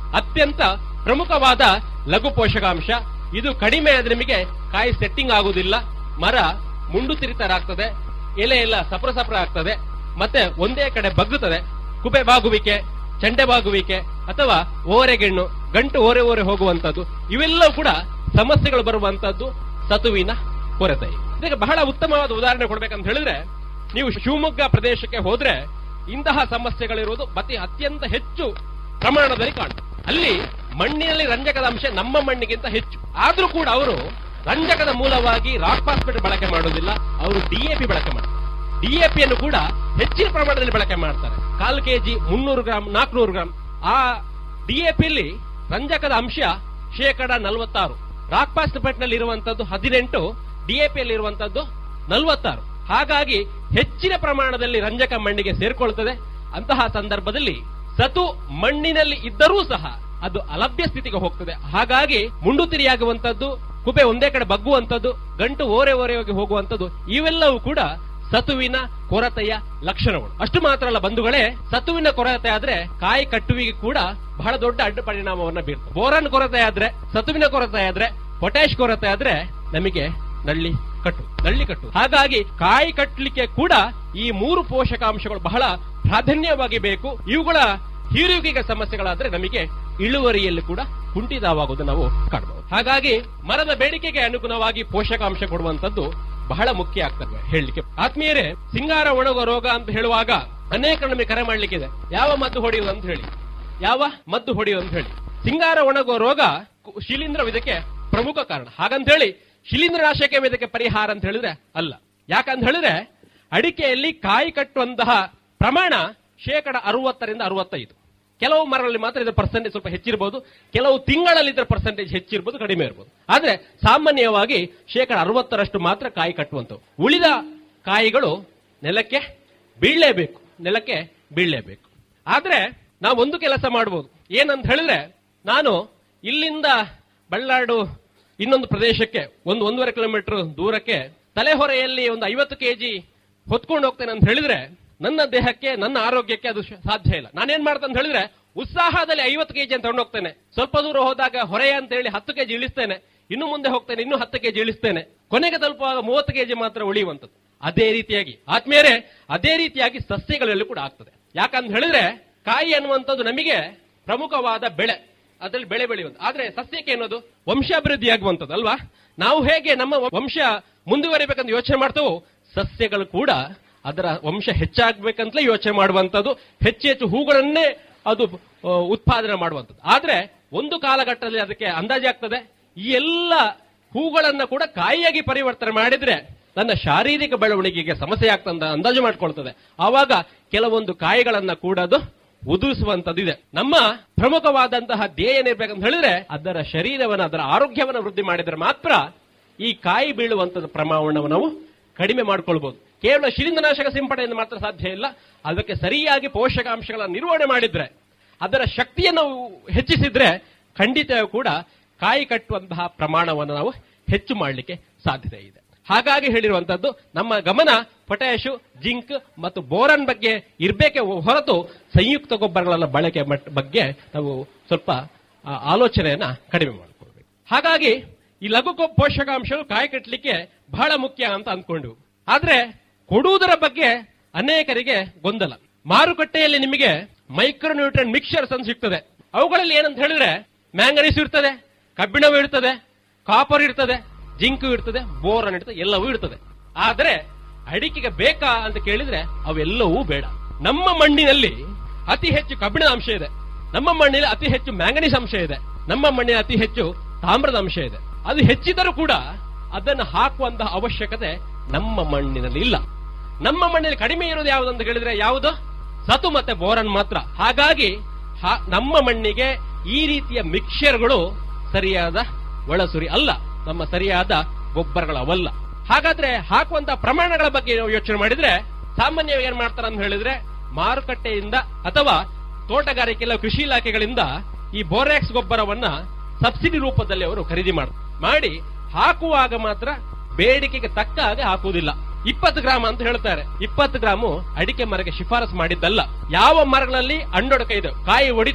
ಅತ್ಯಂತ ಪ್ರಮುಖವಾದ ಲಘು ಪೋಷಕಾಂಶ ಇದು ಕಡಿಮೆ ಆದ್ರೆ ನಿಮಗೆ ಕಾಯಿ ಸೆಟ್ಟಿಂಗ್ ಆಗುವುದಿಲ್ಲ ಮರ ಮುಂಡು ತಿರಿತರಾಗ್ತದೆ ಎಲೆ ಎಲ್ಲ ಸಪ್ರ ಸಪ್ರ ಆಗ್ತದೆ ಮತ್ತೆ ಒಂದೇ ಕಡೆ ಬಗ್ಗುತ್ತದೆ ಕುಬೆ ಬಾಗುವಿಕೆ ಚಂಡೆ ಬಾಗುವಿಕೆ ಅಥವಾ ಓರೆಗೆಣ್ಣು ಗಂಟು ಓರೆ ಓರೆ ಹೋಗುವಂತದ್ದು ಇವೆಲ್ಲವೂ ಕೂಡ ಸಮಸ್ಯೆಗಳು ಬರುವಂತದ್ದು ಸತುವಿನ ಕೊರತೆ ಇದಕ್ಕೆ ಬಹಳ ಉತ್ತಮವಾದ ಉದಾಹರಣೆ ಕೊಡ್ಬೇಕಂತ ಹೇಳಿದ್ರೆ ನೀವು ಶಿವಮೊಗ್ಗ ಪ್ರದೇಶಕ್ಕೆ ಹೋದ್ರೆ ಇಂತಹ ಸಮಸ್ಯೆಗಳಿರುವುದು ಅತಿ ಅತ್ಯಂತ ಹೆಚ್ಚು ಪ್ರಮಾಣದಲ್ಲಿ ಕಾಣುತ್ತೆ ಅಲ್ಲಿ ಮಣ್ಣಿನಲ್ಲಿ ರಂಜಕದ ಅಂಶ ನಮ್ಮ ಮಣ್ಣಿಗಿಂತ ಹೆಚ್ಚು ಆದ್ರೂ ಕೂಡ ಅವರು ರಂಜಕದ ಮೂಲವಾಗಿ ರಾಕ್ ಫಾಸ್ಫೇಟ್ ಬಳಕೆ ಮಾಡೋದಿಲ್ಲ ಅವರು ಡಿಎಪಿ ಬಳಕೆ ಮಾಡ್ತಾರೆ ಡಿಎಪಿಯನ್ನು ಕೂಡ ಹೆಚ್ಚಿನ ಪ್ರಮಾಣದಲ್ಲಿ ಬಳಕೆ ಮಾಡ್ತಾರೆ ಕಾಲು ಕೆಜಿ ಮುನ್ನೂರು ಗ್ರಾಮ್ ನಾಲ್ಕುನೂರು ಗ್ರಾಮ್ ಆ ಡಿಎಪಿಯಲ್ಲಿ ರಂಜಕದ ಅಂಶ ಶೇಕಡ ನಲವತ್ತಾರು ರಾಕ್ ಫಾಸ್ಫೇಟ್ ನಲ್ಲಿ ಇರುವಂತದ್ದು ಹದಿನೆಂಟು ಡಿಎಪಿಯಲ್ಲಿ ಇರುವಂತದ್ದು ನಲವತ್ತಾರು ಹಾಗಾಗಿ ಹೆಚ್ಚಿನ ಪ್ರಮಾಣದಲ್ಲಿ ರಂಜಕ ಮಣ್ಣಿಗೆ ಸೇರ್ಕೊಳ್ತದೆ ಅಂತಹ ಸಂದರ್ಭದಲ್ಲಿ ಸತು ಮಣ್ಣಿನಲ್ಲಿ ಇದ್ದರೂ ಸಹ ಅದು ಅಲಭ್ಯ ಸ್ಥಿತಿಗೆ ಹೋಗ್ತದೆ ಹಾಗಾಗಿ ಮುಂಡುತಿರಿಯಾಗುವಂತದ್ದು ಕುಬೆ ಒಂದೇ ಕಡೆ ಬಗ್ಗುವಂತದ್ದು ಗಂಟು ಓರೆ ಓರೆ ಹೋಗಿ ಹೋಗುವಂತದ್ದು ಇವೆಲ್ಲವೂ ಕೂಡ ಸತುವಿನ ಕೊರತೆಯ ಲಕ್ಷಣಗಳು ಅಷ್ಟು ಮಾತ್ರ ಅಲ್ಲ ಬಂಧುಗಳೇ ಸತುವಿನ ಕೊರತೆ ಆದ್ರೆ ಕಾಯಿ ಕಟ್ಟುವಿಗೆ ಕೂಡ ಬಹಳ ದೊಡ್ಡ ಅಡ್ಡ ಪರಿಣಾಮವನ್ನ ಬೀರ್ತದೆ ಬೋರನ್ ಕೊರತೆ ಆದ್ರೆ ಸತುವಿನ ಕೊರತೆ ಆದ್ರೆ ಪೊಟ್ಯಾಶ್ ಕೊರತೆ ಆದ್ರೆ ನಮಗೆ ನಳ್ಳಿ ಕಟ್ಟು ನಳ್ಳಿ ಕಟ್ಟು ಹಾಗಾಗಿ ಕಾಯಿ ಕಟ್ಟಲಿಕ್ಕೆ ಕೂಡ ಈ ಮೂರು ಪೋಷಕಾಂಶಗಳು ಬಹಳ ಪ್ರಾಧಾನ್ಯವಾಗಿ ಬೇಕು ಇವುಗಳ ಹೀರುವಿಕೆ ಸಮಸ್ಯೆಗಳಾದ್ರೆ ನಮಗೆ ಇಳುವರಿಯಲ್ಲಿ ಕೂಡ ಕುಂಠಿತವಾಗುವುದು ನಾವು ಕಾಣಬಹುದು ಹಾಗಾಗಿ ಮರದ ಬೇಡಿಕೆಗೆ ಅನುಗುಣವಾಗಿ ಪೋಷಕಾಂಶ ಕೊಡುವಂತದ್ದು ಬಹಳ ಮುಖ್ಯ ಆಗ್ತದೆ ಹೇಳಲಿಕ್ಕೆ ಆತ್ಮೀಯರೇ ಸಿಂಗಾರ ಒಣಗುವ ರೋಗ ಅಂತ ಹೇಳುವಾಗ ಅನೇಕ ನಮಗೆ ಕರೆ ಮಾಡ್ಲಿಕ್ಕಿದೆ ಯಾವ ಮದ್ದು ಹೊಡೆಯುವುದು ಅಂತ ಹೇಳಿ ಯಾವ ಮದ್ದು ಹೊಡೆಯುವುದು ಅಂತ ಹೇಳಿ ಸಿಂಗಾರ ಒಣಗುವ ರೋಗ ಕು- ಶಿಲೀಂಧ್ರ ಇದಕ್ಕೆ ಪ್ರಮುಖ ಕಾರಣ ಹಾಗಂತ ಹೇಳಿ ಶಿಲೀಂಧ್ರ ನಾಶಕ ಇದಕ್ಕೆ ಪರಿಹಾರ ಅಂತ ಹೇಳಿದ್ರೆ ಅಲ್ಲ ಯಾಕಂತ ಹೇಳಿದ್ರೆ ಅಡಿಕೆಯಲ್ಲಿ ಕಾಯಿ ಕಟ್ಟುವಂತಹ ಪ್ರಮಾಣ ಶೇಕಡ ಅರವತ್ತರಿಂದ ಅರವತ್ತೈದು ಕೆಲವು ಮರಗಳಲ್ಲಿ ಮಾತ್ರ ಇದರ ಪರ್ಸೆಂಟೇಜ್ ಸ್ವಲ್ಪ ಹೆಚ್ಚಿರಬಹುದು ಕೆಲವು ತಿಂಗಳಲ್ಲಿ ಇದರ ಪರ್ಸೆಂಟೇಜ್ ಹೆಚ್ಚಿರಬಹುದು ಕಡಿಮೆ ಇರಬಹುದು ಆದ್ರೆ ಸಾಮಾನ್ಯವಾಗಿ ಶೇಕಡ ಅರವತ್ತರಷ್ಟು ಮಾತ್ರ ಕಾಯಿ ಕಟ್ಟುವಂತವು ಉಳಿದ ಕಾಯಿಗಳು ನೆಲಕ್ಕೆ ಬೀಳಲೇಬೇಕು ನೆಲಕ್ಕೆ ಬೀಳಲೇಬೇಕು ಆದ್ರೆ ನಾವು ಒಂದು ಕೆಲಸ ಮಾಡಬಹುದು ಏನಂತ ಹೇಳಿದ್ರೆ ನಾನು ಇಲ್ಲಿಂದ ಬಳ್ಳಾಡು ಇನ್ನೊಂದು ಪ್ರದೇಶಕ್ಕೆ ಒಂದು ಒಂದೂವರೆ ಕಿಲೋಮೀಟರ್ ದೂರಕ್ಕೆ ತಲೆಹೊರೆಯಲ್ಲಿ ಒಂದು ಐವತ್ತು ಕೆಜಿ ಹೊತ್ಕೊಂಡು ಹೋಗ್ತೇನೆ ಅಂತ ಹೇಳಿದ್ರೆ ನನ್ನ ದೇಹಕ್ಕೆ ನನ್ನ ಆರೋಗ್ಯಕ್ಕೆ ಅದು ಶ- ಸಾಧ್ಯ ಇಲ್ಲ ನಾನೇನ್ ಮಾಡ್ತೇನೆ ಅಂತ ಹೇಳಿದ್ರೆ ಉತ್ಸಾಹದಲ್ಲಿ ಐವತ್ತು ಕೆಜಿ ಅಂತ ತಗೊಂಡು ಹೋಗ್ತೇನೆ ಸ್ವಲ್ಪ ದೂರ ಹೋದಾಗ ಹೊರೆ ಅಂತ ಹೇಳಿ ಹತ್ತು ಕೆಜಿ ಇಳಿಸ್ತೇನೆ ಇನ್ನು ಮುಂದೆ ಹೋಗ್ತೇನೆ ಇನ್ನು ಹತ್ತು ಕೆಜಿ ಇಳಿಸ್ತೇನೆ ಕೊನೆಗೆ ತಲುಪುವಾಗ ಮೂವತ್ತು ಕೆಜಿ ಮಾತ್ರ ಉಳಿಯುವಂಥದ್ದು ಅದೇ ರೀತಿಯಾಗಿ ಆತ್ಮೀಯರೇ ಅದೇ ರೀತಿಯಾಗಿ ಸಸ್ಯಗಳಲ್ಲೂ ಕೂಡ ಆಗ್ತದೆ ಯಾಕಂತ ಹೇಳಿದ್ರೆ ಕಾಯಿ ಅನ್ನುವಂಥದ್ದು ನಮಗೆ ಪ್ರಮುಖವಾದ ಬೆಳೆ ಅದರಲ್ಲಿ ಬೆಳೆ ಬೆಳೆಯುವುದು ಆದ್ರೆ ಸಸ್ಯಕ್ಕೆ ಏನದು ವಂಶಾಭಿವೃದ್ಧಿ ಆಗುವಂಥದ್ದು ಅಲ್ವಾ ನಾವು ಹೇಗೆ ನಮ್ಮ ವಂಶ ಮುಂದುವರಿಬೇಕಂತ ಯೋಚನೆ ಮಾಡ್ತೇವೋ ಸಸ್ಯಗಳು ಕೂಡ ಅದರ ವಂಶ ಹೆಚ್ಚಾಗಬೇಕಂತಲೇ ಯೋಚನೆ ಮಾಡುವಂಥದ್ದು ಹೆಚ್ಚು ಹೆಚ್ಚು ಹೂಗಳನ್ನೇ ಅದು ಆ, ಉತ್ಪಾದನೆ ಮಾಡುವಂಥದ್ದು ಆದ್ರೆ ಒಂದು ಕಾಲಘಟ್ಟದಲ್ಲಿ ಅದಕ್ಕೆ ಅಂದಾಜಾಗ್ತದೆ ಈ ಎಲ್ಲ ಹೂಗಳನ್ನ ಕೂಡ ಕಾಯಿಯಾಗಿ ಪರಿವರ್ತನೆ ಮಾಡಿದ್ರೆ ನನ್ನ ಶಾರೀರಿಕ ಬೆಳವಣಿಗೆಗೆ ಸಮಸ್ಯೆ ಆಗ್ತಂತ ಅಂದಾಜು ಮಾಡ್ಕೊಳ್ತದೆ ಆವಾಗ ಕೆಲವೊಂದು ಕಾಯಿಗಳನ್ನ ಕೂಡ ಅದು ಉದುರಿಸುವಂತದ್ದು ಇದೆ ನಮ್ಮ ಪ್ರಮುಖವಾದಂತಹ ಧ್ಯೇಯ ಏನಿರ್ಬೇಕಂತ ಹೇಳಿದ್ರೆ ಅದರ ಶರೀರವನ್ನು ಅದರ ಆರೋಗ್ಯವನ್ನು ವೃದ್ಧಿ ಮಾಡಿದ್ರೆ ಮಾತ್ರ ಈ ಕಾಯಿ ಬೀಳುವಂತದ ಪ್ರಮಾಣವನ್ನು ನಾವು ಕಡಿಮೆ ಮಾಡ್ಕೊಳ್ಬಹುದು ಕೇವಲ ಶಿಲೀಂಧ್ರನಾಶಕ ಸಿಂಪಡಣೆಯಿಂದ ಮಾತ್ರ ಸಾಧ್ಯ ಇಲ್ಲ ಅದಕ್ಕೆ ಸರಿಯಾಗಿ ಪೋಷಕಾಂಶಗಳ ನಿರ್ವಹಣೆ ಮಾಡಿದ್ರೆ ಅದರ ಶಕ್ತಿಯನ್ನು ಹೆಚ್ಚಿಸಿದ್ರೆ ಖಂಡಿತ ಕೂಡ ಕಾಯಿ ಕಟ್ಟುವಂತಹ ಪ್ರಮಾಣವನ್ನು ನಾವು ಹೆಚ್ಚು ಮಾಡಲಿಕ್ಕೆ ಸಾಧ್ಯತೆ ಇದೆ ಹಾಗಾಗಿ ಹೇಳಿರುವಂತದ್ದು ನಮ್ಮ ಗಮನ ಪೊಟ್ಯಾಶು ಜಿಂಕ್ ಮತ್ತು ಬೋರನ್ ಬಗ್ಗೆ ಇರಬೇಕೆ ಹೊರತು ಸಂಯುಕ್ತ ಗೊಬ್ಬರಗಳ ಬಳಕೆ ಮಟ್- ಬಗ್ಗೆ ನಾವು ಸ್ವಲ್ಪ ಆ, ಆಲೋಚನೆಯನ್ನ ಕಡಿಮೆ ಮಾಡಿಕೊಳ್ಬೇಕು ಹಾಗಾಗಿ ಈ ಲಘು ಕೊ- ಪೋಷಕಾಂಶಗಳು ಕಾಯಿ ಕಟ್ಟಲಿಕ್ಕೆ ಬಹಳ ಮುಖ್ಯ ಅಂತ ಅಂದ್ಕೊಂಡು ಆದ್ರೆ ಕೊಡುವುದರ ಬಗ್ಗೆ ಅನೇಕರಿಗೆ ಗೊಂದಲ ಮಾರುಕಟ್ಟೆಯಲ್ಲಿ ನಿಮಗೆ ಮೈಕ್ರೋನ್ಯೂಟ್ರನ್ ಮಿಕ್ಸರ್ಸ್ ಅಂತ ಸಿಗ್ತದೆ ಅವುಗಳಲ್ಲಿ ಏನಂತ ಹೇಳಿದ್ರೆ ಮ್ಯಾಂಗನೀಸ್ ಇರ್ತದೆ ಕಬ್ಬಿಣವೂ ಇರ್ತದೆ ಕಾಪರ್ ಇರ್ತದೆ ಜಿಂಕು ಇರ್ತದೆ ಬೋರನ್ ಇರ್ತದೆ ಎಲ್ಲವೂ ಇರ್ತದೆ ಆದ್ರೆ ಅಡಿಕೆಗೆ ಬೇಕಾ ಅಂತ ಕೇಳಿದ್ರೆ ಅವೆಲ್ಲವೂ ಬೇಡ ನಮ್ಮ ಮಣ್ಣಿನಲ್ಲಿ ಅತಿ ಹೆಚ್ಚು ಕಬ್ಬಿಣದ ಅಂಶ ಇದೆ ನಮ್ಮ ಮಣ್ಣಿನಲ್ಲಿ ಅತಿ ಹೆಚ್ಚು ಮ್ಯಾಂಗನೀಸ್ ಅಂಶ ಇದೆ ನಮ್ಮ ಮಣ್ಣಿನ ಅತಿ ಹೆಚ್ಚು ತಾಮ್ರದ ಅಂಶ ಇದೆ ಅದು ಹೆಚ್ಚಿದರೂ ಕೂಡ ಅದನ್ನು ಹಾಕುವಂತಹ ಅವಶ್ಯಕತೆ ನಮ್ಮ ಮಣ್ಣಿನಲ್ಲಿ ಇಲ್ಲ ನಮ್ಮ ಮಣ್ಣಿನಲ್ಲಿ ಕಡಿಮೆ ಇರೋದು ಯಾವುದು ಅಂತ ಹೇಳಿದ್ರೆ ಯಾವುದು ಸತು ಮತ್ತೆ ಬೋರನ್ ಮಾತ್ರ ಹಾಗಾಗಿ ಹಾ- ನಮ್ಮ ಮಣ್ಣಿಗೆ ಈ ರೀತಿಯ ಮಿಕ್ಸರ್ಗಳು ಸರಿಯಾದ ಒಳಸುರಿ ಅಲ್ಲ ನಮ್ಮ ಸರಿಯಾದ ಗೊಬ್ಬರಗಳವಲ್ಲ ಹಾಗಾದ್ರೆ ಹಾಕುವಂತ ಪ್ರಮಾಣಗಳ ಬಗ್ಗೆ ನಾವು ಯೋಚನೆ ಮಾಡಿದ್ರೆ ಸಾಮಾನ್ಯವಾಗಿ ಏನ್ ಮಾಡ್ತಾರೆ ಅಂತ ಹೇಳಿದ್ರೆ ಮಾರುಕಟ್ಟೆಯಿಂದ ಅಥವಾ ತೋಟಗಾರಿಕೆ ಇಲ್ಲ ಕೃಷಿ ಇಲಾಖೆಗಳಿಂದ ಈ ಬೋರ್ಯಾಕ್ಸ್ ಗೊಬ್ಬರವನ್ನ ಸಬ್ಸಿಡಿ ರೂಪದಲ್ಲಿ ಅವರು ಖರೀದಿ ಮಾಡ್ತಾರೆ ಮಾಡಿ ಹಾಕುವಾಗ ಮಾತ್ರ ಬೇಡಿಕೆಗೆ ತಕ್ಕ ಹಾಗೆ ಹಾಕುವುದಿಲ್ಲ ಇಪ್ಪತ್ತು ಗ್ರಾಮ್ ಅಂತ ಹೇಳ್ತಾರೆ ಇಪ್ಪತ್ತು ಗ್ರಾಮು ಅಡಿಕೆ ಮರಕ್ಕೆ ಶಿಫಾರಸು ಮಾಡಿದ್ದಲ್ಲ ಯಾವ ಮರಗಳಲ್ಲಿ ಅಂಡೊಡಕ ಇದೆ ಕಾಯಿ ಒಡಿತದೋ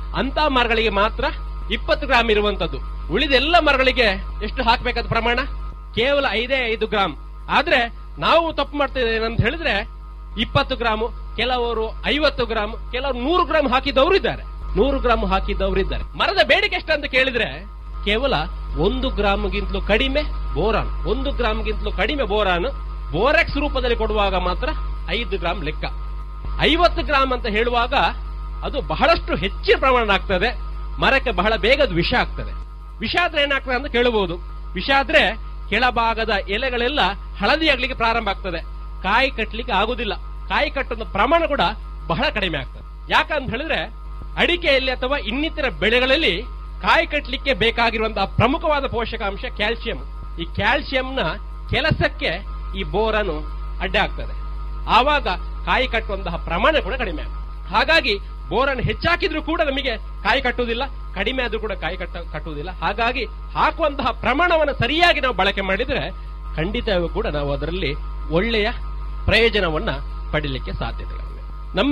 ಅಂತ ಮರಗಳಿಗೆ ಮಾತ್ರ ಇಪ್ಪತ್ತು ಗ್ರಾಮ್ ಇರುವಂತದ್ದು ಉಳಿದೆಲ್ಲ ಮರಗಳಿಗೆ ಎಷ್ಟು ಹಾಕ್ಬೇಕಾದ ಪ್ರಮಾಣ ಕೇವಲ ಐದೇ ಐದು ಗ್ರಾಮ್ ಆದ್ರೆ ನಾವು ತಪ್ಪು ಮಾಡ್ತಿದ್ದೇವೆ ಅಂತ ಹೇಳಿದ್ರೆ ಇಪ್ಪತ್ತು ಗ್ರಾಮ್ ಕೆಲವರು ಐವತ್ತು ಗ್ರಾಮ್ ಕೆಲವರು ನೂರು ಗ್ರಾಮ್ ಹಾಕಿದವರು ಇದ್ದಾರೆ ನೂರು ಗ್ರಾಮ್ ಹಾಕಿದವರು ಇದ್ದಾರೆ ಮರದ ಬೇಡಿಕೆ ಎಷ್ಟಂತ ಕೇಳಿದ್ರೆ ಕೇವಲ ಒಂದು ಗ್ರಾಮ್ಗಿಂತಲೂ ಕಡಿಮೆ ಬೋರಾನ್ ಒಂದು ಗ್ರಾಮ್ಗಿಂತಲೂ ಕಡಿಮೆ ಬೋರಾನ್ ಬೋರೆಕ್ಸ್ ರೂಪದಲ್ಲಿ ಕೊಡುವಾಗ ಮಾತ್ರ ಐದು ಗ್ರಾಮ್ ಲೆಕ್ಕ ಐವತ್ತು ಗ್ರಾಮ್ ಅಂತ ಹೇಳುವಾಗ ಅದು ಬಹಳಷ್ಟು ಹೆಚ್ಚಿನ ಪ್ರಮಾಣ ಆಗ್ತದೆ ಮರಕ್ಕೆ ಬಹಳ ಬೇಗ ಅದು ವಿಷ ಆಗ್ತದೆ ವಿಷ ಆದ್ರೆ ಏನಾಗ್ತದೆ ಅಂತ ಕೇಳಬಹುದು ವಿಷ ಆದ್ರೆ ಕೆಳಭಾಗದ ಎಲೆಗಳೆಲ್ಲ ಹಳದಿ ಆಗ್ಲಿಕ್ಕೆ ಪ್ರಾರಂಭ ಆಗ್ತದೆ ಕಾಯಿ ಕಟ್ಟಲಿಕ್ಕೆ ಆಗುದಿಲ್ಲ ಕಾಯಿ ಕಟ್ಟುವ ಪ್ರಮಾಣ ಕೂಡ ಬಹಳ ಕಡಿಮೆ ಆಗ್ತದೆ ಯಾಕಂತ ಹೇಳಿದ್ರೆ ಅಡಿಕೆಯಲ್ಲಿ ಅಥವಾ ಇನ್ನಿತರ ಬೆಳೆಗಳಲ್ಲಿ ಕಾಯಿ ಕಟ್ಟಲಿಕ್ಕೆ ಬೇಕಾಗಿರುವಂತಹ ಪ್ರಮುಖವಾದ ಪೋಷಕಾಂಶ ಕ್ಯಾಲ್ಸಿಯಂ ಈ ಕ್ಯಾಲ್ಸಿಯಂನ ಕೆಲಸಕ್ಕೆ ಈ ಬೋರನು ಅಡ್ಡ ಆಗ್ತದೆ ಆವಾಗ ಕಾಯಿ ಕಟ್ಟುವಂತಹ ಪ್ರಮಾಣ ಕೂಡ ಕಡಿಮೆ ಆಗ್ತದೆ ಹಾಗಾಗಿ ಬೋರನ್ ಹೆಚ್ಚಾಕಿದ್ರೂ ಕೂಡ ನಮಗೆ ಕಾಯಿ ಕಟ್ಟುವುದಿಲ್ಲ ಕಡಿಮೆ ಆದ್ರೂ ಕೂಡ ಕಾಯಿ ಕಟ್ಟ ಕಟ್ಟುವುದಿಲ್ಲ ಹಾಗಾಗಿ ಹಾಕುವಂತಹ ಪ್ರಮಾಣವನ್ನು ಸರಿಯಾಗಿ ನಾವು ಬಳಕೆ ಮಾಡಿದ್ರೆ ಖಂಡಿತವೂ ಕೂಡ ನಾವು ಅದರಲ್ಲಿ ಒಳ್ಳೆಯ ಪ್ರಯೋಜನವನ್ನ ಪಡಿಲಿಕ್ಕೆ ಸಾಧ್ಯತೆಗಳಿವೆ ನಮ್ಮ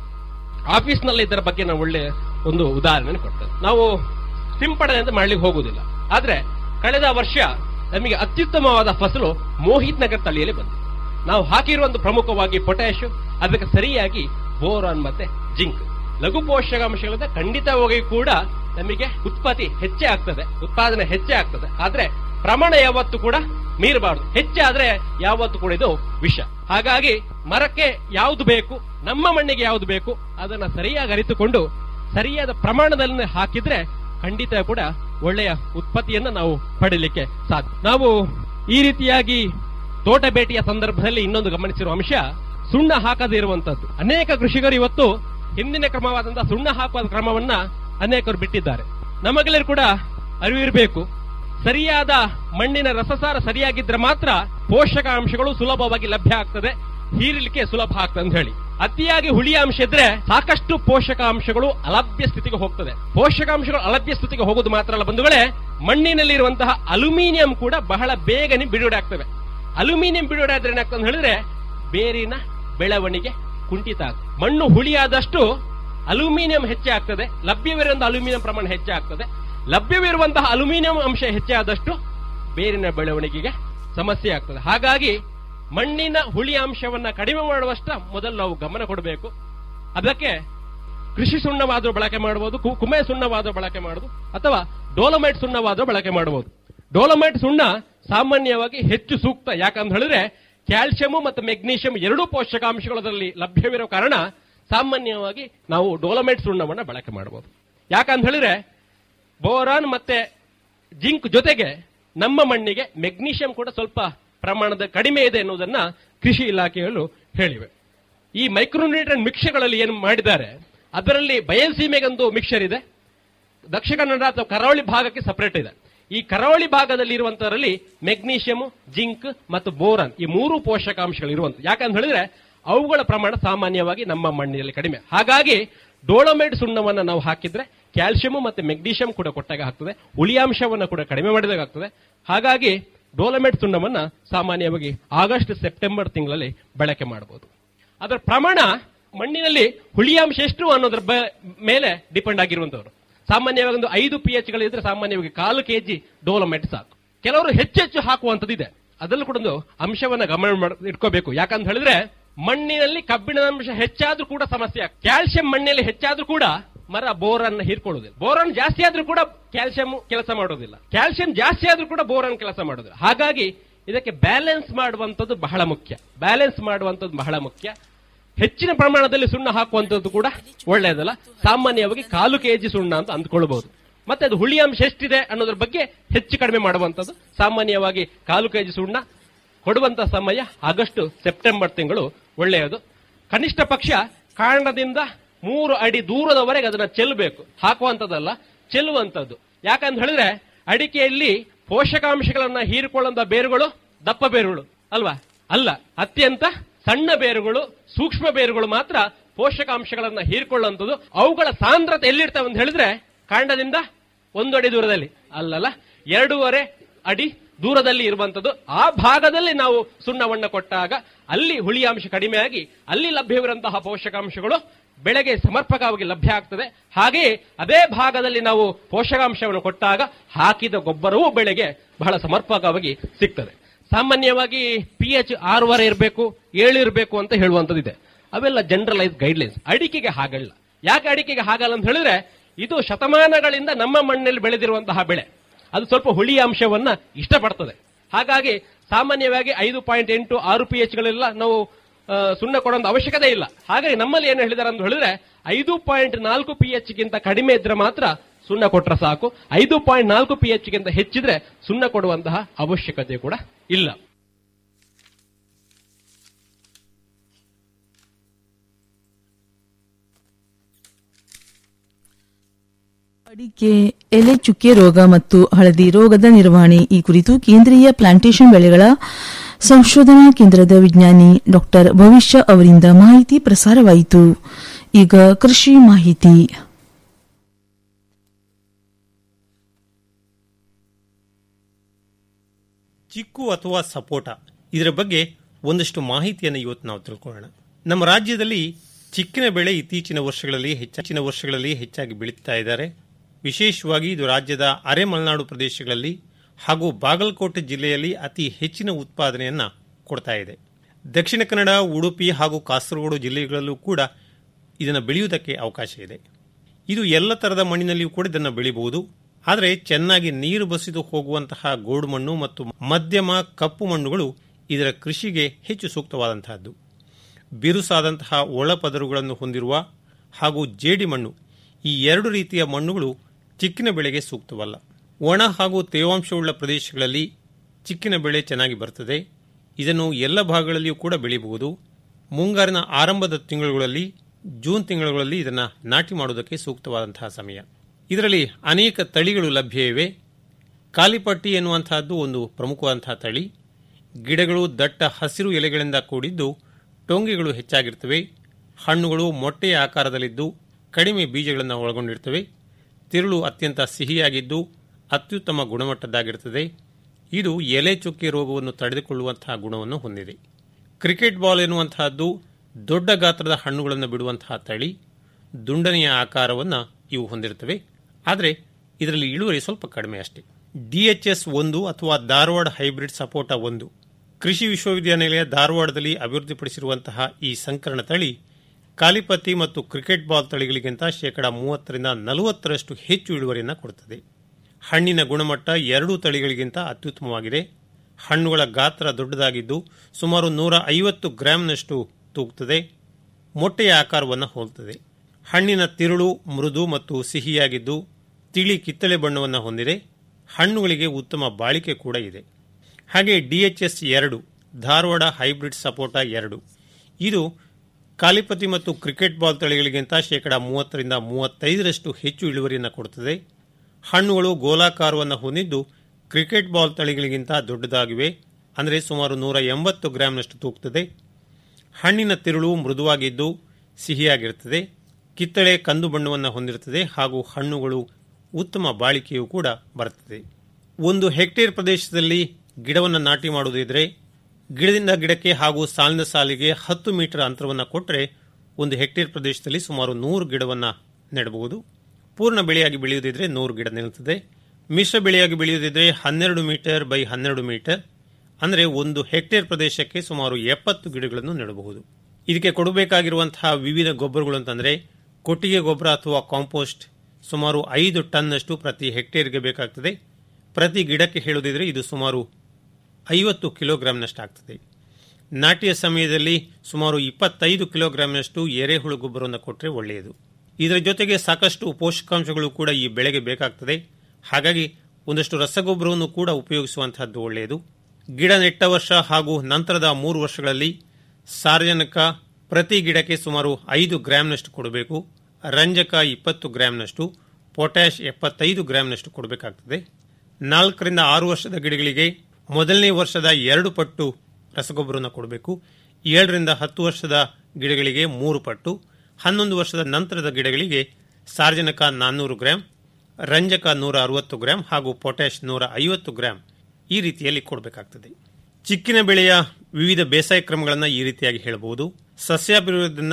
ಆಫೀಸ್ನಲ್ಲಿ ಇದರ ಬಗ್ಗೆ ನಾವು ಒಳ್ಳೆಯ ಒಂದು ಉದಾಹರಣೆ ಕೊಡ್ತೇವೆ ನಾವು ಸಿಂಪಡಣೆ ಅಂತ ಮಾಡ್ಲಿಕ್ಕೆ ಹೋಗುದಿಲ್ಲ ಆದ್ರೆ ಕಳೆದ ವರ್ಷ ನಮಗೆ ಅತ್ಯುತ್ತಮವಾದ ಫಸಲು ಮೋಹಿತ್ ನಗರ್ ತಳಿಯಲ್ಲಿ ಬಂದಿದೆ ನಾವು ಹಾಕಿರುವಂತ ಪ್ರಮುಖವಾಗಿ ಪೊಟ್ಯಾಶ್ ಅದಕ್ಕೆ ಸರಿಯಾಗಿ ಬೋರಾನ್ ಮತ್ತೆ ಜಿಂಕ್ ಲಘು ಪೋಷಕಾಂಶಗಳಿಂದ ಖಂಡಿತವಾಗಿ ಕೂಡ ನಮಗೆ ಉತ್ಪತ್ತಿ ಹೆಚ್ಚೇ ಆಗ್ತದೆ ಉತ್ಪಾದನೆ ಹೆಚ್ಚೇ ಆಗ್ತದೆ ಆದ್ರೆ ಪ್ರಮಾಣ ಯಾವತ್ತು ಕೂಡ ಮೀರಬಾರದು ಹೆಚ್ಚಾದ್ರೆ ಯಾವತ್ತು ಕೂಡ ಇದು ವಿಷ ಹಾಗಾಗಿ ಮರಕ್ಕೆ ಯಾವುದು ಬೇಕು ನಮ್ಮ ಮಣ್ಣಿಗೆ ಯಾವುದು ಬೇಕು ಅದನ್ನ ಸರಿಯಾಗಿ ಅರಿತುಕೊಂಡು ಸರಿಯಾದ ಪ್ರಮಾಣದಲ್ಲಿ ಹಾಕಿದ್ರೆ ಖಂಡಿತ ಕೂಡ ಒಳ್ಳೆಯ ಉತ್ಪತ್ತಿಯನ್ನ ನಾವು ಪಡೀಲಿಕ್ಕೆ ಸಾಧ್ಯ ನಾವು ಈ ರೀತಿಯಾಗಿ ತೋಟ ಭೇಟಿಯ ಸಂದರ್ಭದಲ್ಲಿ ಇನ್ನೊಂದು ಗಮನಿಸಿರುವ ಅಂಶ ಸುಣ್ಣ ಹಾಕದೇ ಇರುವಂತದ್ದು ಅನೇಕ ಕೃಷಿಕರು ಇವತ್ತು ಹಿಂದಿನ ಕ್ರಮವಾದಂತಹ ಸುಣ್ಣ ಹಾಕುವ ಕ್ರಮವನ್ನ ಅನೇಕರು ಬಿಟ್ಟಿದ್ದಾರೆ ನಮಗೆಲ್ಲರೂ ಕೂಡ ಅರಿವಿರಬೇಕು ಸರಿಯಾದ ಮಣ್ಣಿನ ರಸಸಾರ ಸರಿಯಾಗಿದ್ರೆ ಮಾತ್ರ ಪೋಷಕಾಂಶಗಳು ಸುಲಭವಾಗಿ ಲಭ್ಯ ಆಗ್ತದೆ ಹೀರಲಿಕ್ಕೆ ಸುಲಭ ಆಗ್ತದೆ ಅಂತ ಹೇಳಿ ಅತಿಯಾಗಿ ಹುಳಿ ಅಂಶ ಇದ್ರೆ ಸಾಕಷ್ಟು ಪೋಷಕಾಂಶಗಳು ಅಲಭ್ಯ ಸ್ಥಿತಿಗೆ ಹೋಗ್ತದೆ ಪೋಷಕಾಂಶಗಳು ಅಲಭ್ಯ ಸ್ಥಿತಿಗೆ ಹೋಗೋದು ಮಾತ್ರ ಅಲ್ಲ ಬಂಧುಗಳೇ ಮಣ್ಣಿನಲ್ಲಿ ಇರುವಂತಹ ಅಲ್ಯೂಮಿನಿಯಂ ಕೂಡ ಬಹಳ ಬೇಗನೆ ಬಿಡುಗಡೆ ಆಗ್ತವೆ ಅಲ್ಯೂಮಿನಿಯಂ ಬಿಡುಗಡೆ ಆದ್ರೆ ಏನಾಗ್ತದೆ ಅಂತ ಹೇಳಿದ್ರೆ ಬೇರಿನ ಬೆಳವಣಿಗೆ ಕುಂಠಿತ ಆಗ್ತದೆ ಮಣ್ಣು ಹುಳಿಯಾದಷ್ಟು ಅಲ್ಯೂಮಿನಿಯಂ ಹೆಚ್ಚೆ ಆಗ್ತದೆ ಲಭ್ಯವಿರುವಂತಹ ಅಲ್ಯೂಮಿನಿಯಂ ಪ್ರಮಾಣ ಹೆಚ್ಚಾಗ್ತದೆ ಲಭ್ಯವಿರುವಂತಹ ಅಲ್ಯೂಮಿನಿಯಂ ಅಂಶ ಹೆಚ್ಚಾದಷ್ಟು ಬೇರಿನ ಬೆಳವಣಿಗೆಗೆ ಸಮಸ್ಯೆ ಆಗ್ತದೆ ಹಾಗಾಗಿ ಮಣ್ಣಿನ ಹುಳಿ ಅಂಶವನ್ನ ಕಡಿಮೆ ಮಾಡುವಷ್ಟ ಮೊದಲು ನಾವು ಗಮನ ಕೊಡಬೇಕು ಅದಕ್ಕೆ ಕೃಷಿ ಸುಣ್ಣವಾದರೂ ಬಳಕೆ ಮಾಡಬಹುದು ಕು- ಕುಮೆ ಸುಣ್ಣವಾದರೂ ಬಳಕೆ ಮಾಡುವುದು ಅಥವಾ ಡೋಲಮೈಟ್ ಸುಣ್ಣವಾದರೂ ಬಳಕೆ ಮಾಡಬಹುದು ಡೋಲಮೈಟ್ ಸುಣ್ಣ ಸಾಮಾನ್ಯವಾಗಿ ಹೆಚ್ಚು ಸೂಕ್ತ ಯಾಕಂತ ಹೇಳಿದ್ರೆ ಕ್ಯಾಲ್ಸಿಯಂ ಮತ್ತು ಮೆಗ್ನೀಷಿಯಂ ಎರಡೂ ಪೋಷಕಾಂಶಗಳು ಅದರಲ್ಲಿ ಲಭ್ಯವಿರೋ ಕಾರಣ ಸಾಮಾನ್ಯವಾಗಿ ನಾವು ಡೋಲಮೈಟ್ ಸುಣ್ಣವನ್ನ ಬಳಕೆ ಮಾಡಬಹುದು ಯಾಕಂತ ಹೇಳಿದ್ರೆ ಬೋರಾನ್ ಮತ್ತೆ ಜಿಂಕ್ ಜೊತೆಗೆ ನಮ್ಮ ಮಣ್ಣಿಗೆ ಮೆಗ್ನೀಷಿಯಂ ಕೂಡ ಸ್ವಲ್ಪ ಪ್ರಮಾಣದ ಕಡಿಮೆ ಇದೆ ಎನ್ನುವುದನ್ನ ಕೃಷಿ ಇಲಾಖೆಗಳು ಹೇಳಿವೆ ಈ ಮೈಕ್ರೋನ್ಯೂಟ್ರನ್ ಮಿಕ್ಸರ್ಗಳಲ್ಲಿ ಏನು ಮಾಡಿದ್ದಾರೆ ಅದರಲ್ಲಿ ಬಯಲ್ಸೀಮೆಗೊಂದು ಮಿಕ್ಸರ್ ಇದೆ ದಕ್ಷಿಣ ಕನ್ನಡ ಅಥವಾ ಕರಾವಳಿ ಭಾಗಕ್ಕೆ ಸಪರೇಟ್ ಇದೆ ಈ ಕರಾವಳಿ ಭಾಗದಲ್ಲಿ ಇರುವಂತರಲ್ಲಿ ಮೆಗ್ನೀಷಿಯಂ ಜಿಂಕ್ ಮತ್ತು ಬೋರಾನ್ ಈ ಮೂರು ಪೋಷಕಾಂಶಗಳು ಇರುವಂತ ಯಾಕಂತ ಹೇಳಿದ್ರೆ ಅವುಗಳ ಪ್ರಮಾಣ ಸಾಮಾನ್ಯವಾಗಿ ನಮ್ಮ ಮಣ್ಣಿನಲ್ಲಿ ಕಡಿಮೆ ಹಾಗಾಗಿ ಡೋಲೋಮೈಡ್ ಸುಣ್ಣವನ್ನು ನಾವು ಹಾಕಿದ್ರೆ ಕ್ಯಾಲ್ಸಿಯಂ ಮತ್ತು ಮೆಗ್ನೀಷಿಯಂ ಕೂಡ ಕೊಟ್ಟಾಗ ಆಗ್ತದೆ ಉಳಿಯಾಂಶವನ್ನು ಕೂಡ ಕಡಿಮೆ ಮಾಡಿದಾಗ ಆಗ್ತದೆ ಹಾಗಾಗಿ ಡೋಲೋಮೈಡ್ ಸುಣ್ಣವನ್ನ ಸಾಮಾನ್ಯವಾಗಿ ಆಗಸ್ಟ್ ಸೆಪ್ಟೆಂಬರ್ ತಿಂಗಳಲ್ಲಿ ಬಳಕೆ ಮಾಡಬಹುದು ಅದರ ಪ್ರಮಾಣ ಮಣ್ಣಿನಲ್ಲಿ ಹುಳಿಯಾಂಶ ಎಷ್ಟು ಅನ್ನೋದ್ರ ಬ- ಮೇಲೆ ಡಿಪೆಂಡ್ ಆಗಿರುವಂತವರು ಸಾಮಾನ್ಯವಾಗಿ ಒಂದು ಐದು ಪಿ ಎಚ್ ಗಳಿದ್ರೆ ಸಾಮಾನ್ಯವಾಗಿ ಕಾಲು ಕೆಜಿ ಡೋಲಮೈಟ್ ಸಾಕು ಕೆಲವರು ಹೆಚ್ಚೆಚ್ಚು ಹಾಕುವಂತದ್ದಿದೆ ಅದರಲ್ಲೂ ಕೂಡ ಒಂದು ಅಂಶವನ್ನ ಗಮನ ಮಾಡ್- ಇಟ್ಕೋಬೇಕು ಯಾಕಂತ ಹೇಳಿದ್ರೆ ಮಣ್ಣಿನಲ್ಲಿ ಕಬ್ಬಿಣದ ಅಂಶ ಹೆಚ್ಚಾದ್ರೂ ಕೂಡ ಸಮಸ್ಯೆ ಆಗ್ತದೆ ಕ್ಯಾಲ್ಸಿಯಂ ಮಣ್ಣಿನಲ್ಲಿ ಹೆಚ್ಚಾದ್ರೂ ಕೂಡ ಮರ ಬೋರನ್ ಹೀರ್ಕೊಳ್ಳುವುದಿಲ್ಲ ಬೋರನ್ ಜಾಸ್ತಿ ಆದ್ರೂ ಕೂಡ ಕ್ಯಾಲ್ಸಿಯಂ ಕೆಲಸ ಮಾಡೋದಿಲ್ಲ ಕ್ಯಾಲ್ಸಿಯಂ ಜಾಸ್ತಿ ಆದ್ರೂ ಕೂಡ ಬೋರನ್ ಕೆಲಸ ಮಾಡೋದಿಲ್ಲ ಹಾಗಾಗಿ ಇದಕ್ಕೆ ಬ್ಯಾಲೆನ್ಸ್ ಮಾಡುವಂತದ್ದು ಬಹಳ ಮುಖ್ಯ ಬ್ಯಾಲೆನ್ಸ್ ಮಾಡುವಂತದ್ದು ಬಹಳ ಮುಖ್ಯ ಹೆಚ್ಚಿನ ಪ್ರಮಾಣದಲ್ಲಿ ಸುಣ್ಣ ಹಾಕುವಂತದ್ದು ಕೂಡ ಒಳ್ಳೆಯದಲ್ಲ ಸಾಮಾನ್ಯವಾಗಿ ಕಾಲು ಕೆಜಿ ಸುಣ್ಣ ಅಂತ ಅಂದ್ಕೊಳ್ಬಹುದು ಮತ್ತೆ ಅದು ಹುಳಿ ಅಂಶ ಎಷ್ಟಿದೆ ಅನ್ನೋದ್ರ ಬಗ್ಗೆ ಹೆಚ್ಚು ಕಡಿಮೆ ಮಾಡುವಂತದ್ದು ಸಾಮಾನ್ಯವಾಗಿ ಕಾಲು ಕೆಜಿ ಸುಣ್ಣ ಕೊಡುವಂತ ಸಮಯ ಆಗಸ್ಟ್ ಸೆಪ್ಟೆಂಬರ್ ತಿಂಗಳು ಒಳ್ಳೆಯದು ಕನಿಷ್ಠ ಪಕ್ಷ ಕಾರಣದಿಂದ ಮೂರು ಅಡಿ ದೂರದವರೆಗೆ ಅದನ್ನ ಚೆಲ್ಲಬೇಕು ಹಾಕುವಂತದ್ದಲ್ಲ ಚೆಲ್ಲುವಂತದ್ದು ಯಾಕಂತ ಹೇಳಿದ್ರೆ ಅಡಿಕೆಯಲ್ಲಿ ಪೋಷಕಾಂಶಗಳನ್ನ ಹೀರಿಕೊಳ್ಳುವಂತ ಬೇರುಗಳು ದಪ್ಪ ಬೇರುಗಳು ಅಲ್ವಾ ಅಲ್ಲ ಅತ್ಯಂತ ಸಣ್ಣ ಬೇರುಗಳು ಸೂಕ್ಷ್ಮ ಬೇರುಗಳು ಮಾತ್ರ ಪೋಷಕಾಂಶಗಳನ್ನ ಹೀರಿಕೊಳ್ಳುವಂಥದ್ದು ಅವುಗಳ ಸಾಂದ್ರತೆ ಎಲ್ಲಿರ್ತವೆ ಅಂತ ಹೇಳಿದ್ರೆ ಕಾಂಡದಿಂದ ಒಂದು ಅಡಿ ದೂರದಲ್ಲಿ ಅಲ್ಲಲ್ಲ ಎರಡೂವರೆ ಅಡಿ ದೂರದಲ್ಲಿ ಇರುವಂತದ್ದು ಆ ಭಾಗದಲ್ಲಿ ನಾವು ಸುಣ್ಣವನ್ನ ಕೊಟ್ಟಾಗ ಅಲ್ಲಿ ಹುಳಿಯಾಂಶ ಕಡಿಮೆಯಾಗಿ ಅಲ್ಲಿ ಲಭ್ಯವಿರುವಂತಹ ಪೋಷಕಾಂಶಗಳು ಬೆಳೆಗೆ ಸಮರ್ಪಕವಾಗಿ ಲಭ್ಯ ಆಗ್ತದೆ ಹಾಗೆಯೇ ಅದೇ ಭಾಗದಲ್ಲಿ ನಾವು ಪೋಷಕಾಂಶವನ್ನು ಕೊಟ್ಟಾಗ ಹಾಕಿದ ಗೊಬ್ಬರವೂ ಬೆಳೆಗೆ ಬಹಳ ಸಮರ್ಪಕವಾಗಿ ಸಿಗ್ತದೆ ಸಾಮಾನ್ಯವಾಗಿ ಪಿ ಎಚ್ ಆರೂವರೆ ಇರಬೇಕು ಏಳು ಇರಬೇಕು ಅಂತ ಹೇಳುವಂತದ್ದಿದೆ ಅವೆಲ್ಲ ಜನರಲೈಸ್ ಗೈಡ್ಲೈನ್ಸ್ ಅಡಿಕೆಗೆ ಹಾಗಲ್ಲ ಯಾಕೆ ಅಡಿಕೆಗೆ ಹಾಗಲ್ಲ ಅಂತ ಹೇಳಿದ್ರೆ ಇದು ಶತಮಾನಗಳಿಂದ ನಮ್ಮ ಮಣ್ಣಲ್ಲಿ ಬೆಳೆದಿರುವಂತಹ ಬೆಳೆ ಅದು ಸ್ವಲ್ಪ ಹುಳಿ ಅಂಶವನ್ನ ಇಷ್ಟಪಡ್ತದೆ ಹಾಗಾಗಿ ಸಾಮಾನ್ಯವಾಗಿ ಐದು ಪಾಯಿಂಟ್ ಎಂಟು ಆರು ಪಿ ಎಚ್ಗಳೆಲ್ಲ ನಾವು ಆ, ಸುಣ್ಣ ಕೊಡೋದು ಅವಶ್ಯಕತೆ ಇಲ್ಲ ಹಾಗಾಗಿ ನಮ್ಮಲ್ಲಿ ಏನು ಹೇಳಿದಾರೆ ಅಂತ ಹೇಳಿದ್ರೆ ಐದು ಪಾಯಿಂಟ್ ನಾಲ್ಕು ಪಿ ಗಿಂತ ಕಡಿಮೆ ಇದ್ರೆ ಮಾತ್ರ ಸುಣ್ಣ ಕೊಟ್ರೆ ಸಾಕು ಐದು ಪಾಯಿಂಟ್ ನಾಲ್ಕು ಪಿ ಗಿಂತ ಹೆಚ್ಚಿದ್ರೆ ಸುಣ್ಣ ಕೊಡುವಂತಹ ಅವಶ್ಯಕತೆ ಕೂಡ ಇಲ್ಲ ಅಡಿಕೆ ಎಲೆ ಚುಕ್ಕೆ ರೋಗ ಮತ್ತು ಹಳದಿ ರೋಗದ ನಿರ್ವಹಣೆ ಈ ಕುರಿತು ಕೇಂದ್ರೀಯ ಪ್ಲಾಂಟೇಶನ್ ಬೆಳೆಗಳ ಸಂಶೋಧನಾ ಕೇಂದ್ರದ ವಿಜ್ಞಾನಿ ಡಾಕ್ಟರ್ ಭವಿಷ್ಯ ಅವರಿಂದ ಮಾಹಿತಿ ಪ್ರಸಾರವಾಯಿತು ಈಗ ಕೃಷಿ ಮಾಹಿತಿ ಚಿಕ್ಕು ಅಥವಾ ಸಪೋಟ ಇದರ ಬಗ್ಗೆ ಒಂದಷ್ಟು ಮಾಹಿತಿಯನ್ನು ಇವತ್ತು ನಾವು ತಿಳ್ಕೊಳ್ಳೋಣ ನಮ್ಮ ರಾಜ್ಯದಲ್ಲಿ ಚಿಕ್ಕಿನ ಬೆಳೆ ಇತ್ತೀಚಿನ ವರ್ಷಗಳಲ್ಲಿ ಹೆಚ್ಚಿನ ವರ್ಷಗಳಲ್ಲಿ ಹೆಚ್ಚಾಗಿ ಬೆಳೀತಾ ಇದ್ದಾರೆ ವಿಶೇಷವಾಗಿ ಇದು ರಾಜ್ಯದ ಅರೆ ಮಲೆನಾಡು ಪ್ರದೇಶಗಳಲ್ಲಿ ಹಾಗೂ ಬಾಗಲಕೋಟೆ ಜಿಲ್ಲೆಯಲ್ಲಿ ಅತಿ ಹೆಚ್ಚಿನ ಉತ್ಪಾದನೆಯನ್ನ ಕೊಡ್ತಾ ಇದೆ ದಕ್ಷಿಣ ಕನ್ನಡ ಉಡುಪಿ ಹಾಗೂ ಕಾಸರಗೋಡು ಜಿಲ್ಲೆಗಳಲ್ಲೂ ಕೂಡ ಇದನ್ನು ಬೆಳೆಯುವುದಕ್ಕೆ ಅವಕಾಶ ಇದೆ ಇದು ಎಲ್ಲ ತರದ ಮಣ್ಣಿನಲ್ಲಿಯೂ ಕೂಡ ಇದನ್ನು ಬೆಳೆಯಬಹುದು ಆದರೆ ಚೆನ್ನಾಗಿ ನೀರು ಬಸಿದು ಹೋಗುವಂತಹ ಗೋಡು ಮಣ್ಣು ಮತ್ತು ಮಧ್ಯಮ ಕಪ್ಪು ಮಣ್ಣುಗಳು ಇದರ ಕೃಷಿಗೆ ಹೆಚ್ಚು ಸೂಕ್ತವಾದಂತಹದ್ದು ಬಿರುಸಾದಂತಹ ಒಳಪದರುಗಳನ್ನು ಹೊಂದಿರುವ ಹಾಗೂ ಜೇಡಿ ಮಣ್ಣು ಈ ಎರಡು ರೀತಿಯ ಮಣ್ಣುಗಳು ಚಿಕ್ಕಿನ ಬೆಳೆಗೆ ಸೂಕ್ತವಲ್ಲ ಒಣ ಹಾಗೂ ತೇವಾಂಶವುಳ್ಳ ಪ್ರದೇಶಗಳಲ್ಲಿ ಚಿಕ್ಕಿನ ಬೆಳೆ ಚೆನ್ನಾಗಿ ಬರ್ತದೆ ಇದನ್ನು ಎಲ್ಲ ಭಾಗಗಳಲ್ಲಿಯೂ ಕೂಡ ಬೆಳೆಯಬಹುದು ಮುಂಗಾರಿನ ಆರಂಭದ ತಿಂಗಳುಗಳಲ್ಲಿ ಜೂನ್ ತಿಂಗಳುಗಳಲ್ಲಿ ಇದನ್ನು ನಾಟಿ ಮಾಡುವುದಕ್ಕೆ ಸೂಕ್ತವಾದಂತಹ ಸಮಯ ಇದರಲ್ಲಿ ಅನೇಕ ತಳಿಗಳು ಲಭ್ಯ ಇವೆ ಕಾಲಿಪಟ್ಟಿ ಎನ್ನುವಂತಹದ್ದು ಒಂದು ಪ್ರಮುಖವಾದಂತಹ ತಳಿ ಗಿಡಗಳು ದಟ್ಟ ಹಸಿರು ಎಲೆಗಳಿಂದ ಕೂಡಿದ್ದು ಟೊಂಗಿಗಳು ಹೆಚ್ಚಾಗಿರ್ತವೆ ಹಣ್ಣುಗಳು ಮೊಟ್ಟೆಯ ಆಕಾರದಲ್ಲಿದ್ದು ಕಡಿಮೆ ಬೀಜಗಳನ್ನು ಒಳಗೊಂಡಿರ್ತವೆ ತಿರುಳು ಅತ್ಯಂತ ಸಿಹಿಯಾಗಿದ್ದು ಅತ್ಯುತ್ತಮ ಗುಣಮಟ್ಟದ್ದಾಗಿರುತ್ತದೆ ಇದು ಎಲೆ ಚುಕ್ಕೆ ರೋಗವನ್ನು ತಡೆದುಕೊಳ್ಳುವಂತಹ ಗುಣವನ್ನು ಹೊಂದಿದೆ ಕ್ರಿಕೆಟ್ ಬಾಲ್ ಎನ್ನುವಂತಹದ್ದು ದೊಡ್ಡ ಗಾತ್ರದ ಹಣ್ಣುಗಳನ್ನು ಬಿಡುವಂತಹ ತಳಿ ದುಂಡನೆಯ ಆಕಾರವನ್ನು ಇವು ಹೊಂದಿರುತ್ತವೆ ಆದರೆ ಇದರಲ್ಲಿ ಇಳುವರಿ ಸ್ವಲ್ಪ ಕಡಿಮೆ ಅಷ್ಟೇ ಡಿಎಚ್ಎಸ್ ಒಂದು ಅಥವಾ ಧಾರವಾಡ ಹೈಬ್ರಿಡ್ ಸಪೋಟ ಒಂದು ಕೃಷಿ ವಿಶ್ವವಿದ್ಯಾನಿಲಯ ಧಾರವಾಡದಲ್ಲಿ ಅಭಿವೃದ್ಧಿಪಡಿಸಿರುವಂತಹ ಈ ಸಂಕರಣ ತಳಿ ಕಾಲಿಪತಿ ಮತ್ತು ಕ್ರಿಕೆಟ್ ಬಾಲ್ ತಳಿಗಳಿಗಿಂತ ಶೇಕಡ ಮೂವತ್ತರಿಂದ ನಲವತ್ತರಷ್ಟು ಹೆಚ್ಚು ಇಳುವರಿಯನ್ನು ಕೊಡುತ್ತದೆ ಹಣ್ಣಿನ ಗುಣಮಟ್ಟ ಎರಡೂ ತಳಿಗಳಿಗಿಂತ ಅತ್ಯುತ್ತಮವಾಗಿದೆ ಹಣ್ಣುಗಳ ಗಾತ್ರ ದೊಡ್ಡದಾಗಿದ್ದು ಸುಮಾರು ನೂರ ಐವತ್ತು ಗ್ರಾಂನಷ್ಟು ತೂಗುತ್ತದೆ ಮೊಟ್ಟೆಯ ಆಕಾರವನ್ನು ಹೋಲುತ್ತದೆ ಹಣ್ಣಿನ ತಿರುಳು ಮೃದು ಮತ್ತು ಸಿಹಿಯಾಗಿದ್ದು ತಿಳಿ ಕಿತ್ತಳೆ ಬಣ್ಣವನ್ನು ಹೊಂದಿದೆ ಹಣ್ಣುಗಳಿಗೆ ಉತ್ತಮ ಬಾಳಿಕೆ ಕೂಡ ಇದೆ ಹಾಗೆ ಡಿಎಚ್ಎಸ್ ಎರಡು ಧಾರವಾಡ ಹೈಬ್ರಿಡ್ ಸಪೋಟ ಎರಡು ಇದು ಕಾಲಿಪತಿ ಮತ್ತು ಕ್ರಿಕೆಟ್ ಬಾಲ್ ತಳಿಗಳಿಗಿಂತ ಶೇಕಡ ಮೂವತ್ತರಿಂದ ಮೂವತ್ತೈದರಷ್ಟು ಹೆಚ್ಚು ಇಳುವರಿಯನ್ನು ಕೊಡುತ್ತದೆ ಹಣ್ಣುಗಳು ಗೋಲಾಕಾರವನ್ನು ಹೊಂದಿದ್ದು ಕ್ರಿಕೆಟ್ ಬಾಲ್ ತಳಿಗಳಿಗಿಂತ ದೊಡ್ಡದಾಗಿವೆ ಅಂದರೆ ಸುಮಾರು ನೂರ ಎಂಬತ್ತು ಗ್ರಾಂನಷ್ಟು ತೂಗುತ್ತದೆ ಹಣ್ಣಿನ ತಿರುಳು ಮೃದುವಾಗಿದ್ದು ಸಿಹಿಯಾಗಿರುತ್ತದೆ ಕಿತ್ತಳೆ ಕಂದು ಬಣ್ಣವನ್ನು ಹೊಂದಿರುತ್ತದೆ ಹಾಗೂ ಹಣ್ಣುಗಳು ಉತ್ತಮ ಬಾಳಿಕೆಯೂ ಕೂಡ ಬರುತ್ತದೆ ಒಂದು ಹೆಕ್ಟೇರ್ ಪ್ರದೇಶದಲ್ಲಿ ಗಿಡವನ್ನು ನಾಟಿ ಮಾಡುವುದಿದ್ರೆ ಗಿಡದಿಂದ ಗಿಡಕ್ಕೆ ಹಾಗೂ ಸಾಲಿನ ಸಾಲಿಗೆ ಹತ್ತು ಮೀಟರ್ ಅಂತರವನ್ನು ಕೊಟ್ಟರೆ ಒಂದು ಹೆಕ್ಟೇರ್ ಪ್ರದೇಶದಲ್ಲಿ ಸುಮಾರು ನೂರು ಗಿಡವನ್ನು ನೆಡಬಹುದು ಪೂರ್ಣ ಬೆಳೆಯಾಗಿ ಬೆಳೆಯುವುದಿದ್ರೆ ನೂರು ಗಿಡ ನಿಲ್ಲುತ್ತದೆ ಮಿಶ್ರ ಬೆಳೆಯಾಗಿ ಬೆಳೆಯುವುದಿದ್ರೆ ಹನ್ನೆರಡು ಮೀಟರ್ ಬೈ ಹನ್ನೆರಡು ಮೀಟರ್ ಅಂದರೆ ಒಂದು ಹೆಕ್ಟೇರ್ ಪ್ರದೇಶಕ್ಕೆ ಸುಮಾರು ಎಪ್ಪತ್ತು ಗಿಡಗಳನ್ನು ನೆಡಬಹುದು ಇದಕ್ಕೆ ಕೊಡಬೇಕಾಗಿರುವಂತಹ ವಿವಿಧ ಗೊಬ್ಬರಗಳು ಅಂತಂದರೆ ಕೊಟ್ಟಿಗೆ ಗೊಬ್ಬರ ಅಥವಾ ಕಾಂಪೋಸ್ಟ್ ಸುಮಾರು ಐದು ಟನ್ನಷ್ಟು ಪ್ರತಿ ಹೆಕ್ಟೇರ್ಗೆ ಬೇಕಾಗ್ತದೆ ಪ್ರತಿ ಗಿಡಕ್ಕೆ ಹೇಳುವುದಿದ್ರೆ ಇದು ಸುಮಾರು ಐವತ್ತು ಕಿಲೋಗ್ರಾಂನಷ್ಟು ಆಗ್ತದೆ ನಾಟಿಯ ಸಮಯದಲ್ಲಿ ಸುಮಾರು ಇಪ್ಪತ್ತೈದು ಕಿಲೋಗ್ರಾಂನಷ್ಟು ಎರೆಹುಳು ಗೊಬ್ಬರವನ್ನು ಕೊಟ್ಟರೆ ಒಳ್ಳೆಯದು ಇದರ ಜೊತೆಗೆ ಸಾಕಷ್ಟು ಪೋಷಕಾಂಶಗಳು ಕೂಡ ಈ ಬೆಳೆಗೆ ಬೇಕಾಗ್ತದೆ ಹಾಗಾಗಿ ಒಂದಷ್ಟು ರಸಗೊಬ್ಬರವನ್ನು ಕೂಡ ಉಪಯೋಗಿಸುವಂತಹದ್ದು ಒಳ್ಳೆಯದು ಗಿಡ ನೆಟ್ಟ ವರ್ಷ ಹಾಗೂ ನಂತರದ ಮೂರು ವರ್ಷಗಳಲ್ಲಿ ಸಾರ್ವಜನಿಕ ಪ್ರತಿ ಗಿಡಕ್ಕೆ ಸುಮಾರು ಐದು ಗ್ರಾಂನಷ್ಟು ಕೊಡಬೇಕು ರಂಜಕ ಇಪ್ಪತ್ತು ಗ್ರಾಂನಷ್ಟು ಪೊಟ್ಯಾಶ್ ಎಪ್ಪತ್ತೈದು ಗ್ರಾಂನಷ್ಟು ಕೊಡಬೇಕಾಗ್ತದೆ ನಾಲ್ಕರಿಂದ ಆರು ವರ್ಷದ ಗಿಡಗಳಿಗೆ ಮೊದಲನೇ ವರ್ಷದ ಎರಡು ಪಟ್ಟು ರಸಗೊಬ್ಬರವನ್ನು ಕೊಡಬೇಕು ಏಳರಿಂದ ಹತ್ತು ವರ್ಷದ ಗಿಡಗಳಿಗೆ ಮೂರು ಪಟ್ಟು ಹನ್ನೊಂದು ವರ್ಷದ ನಂತರದ ಗಿಡಗಳಿಗೆ ಸಾರ್ವಜನಿಕ ನಾನ್ನೂರು ಗ್ರಾಂ ರಂಜಕ ನೂರ ಅರವತ್ತು ಗ್ರಾಂ ಹಾಗೂ ಪೊಟ್ಯಾಶ್ ನೂರ ಐವತ್ತು ಗ್ರಾಂ ಈ ರೀತಿಯಲ್ಲಿ ಕೊಡಬೇಕಾಗ್ತದೆ ಚಿಕ್ಕಿನ ಬೆಳೆಯ ವಿವಿಧ ಬೇಸಾಯ ಕ್ರಮಗಳನ್ನು ಈ ರೀತಿಯಾಗಿ ಹೇಳಬಹುದು ಸಸ್ಯಾಭಿವೃದ್ಧಿಯನ್ನು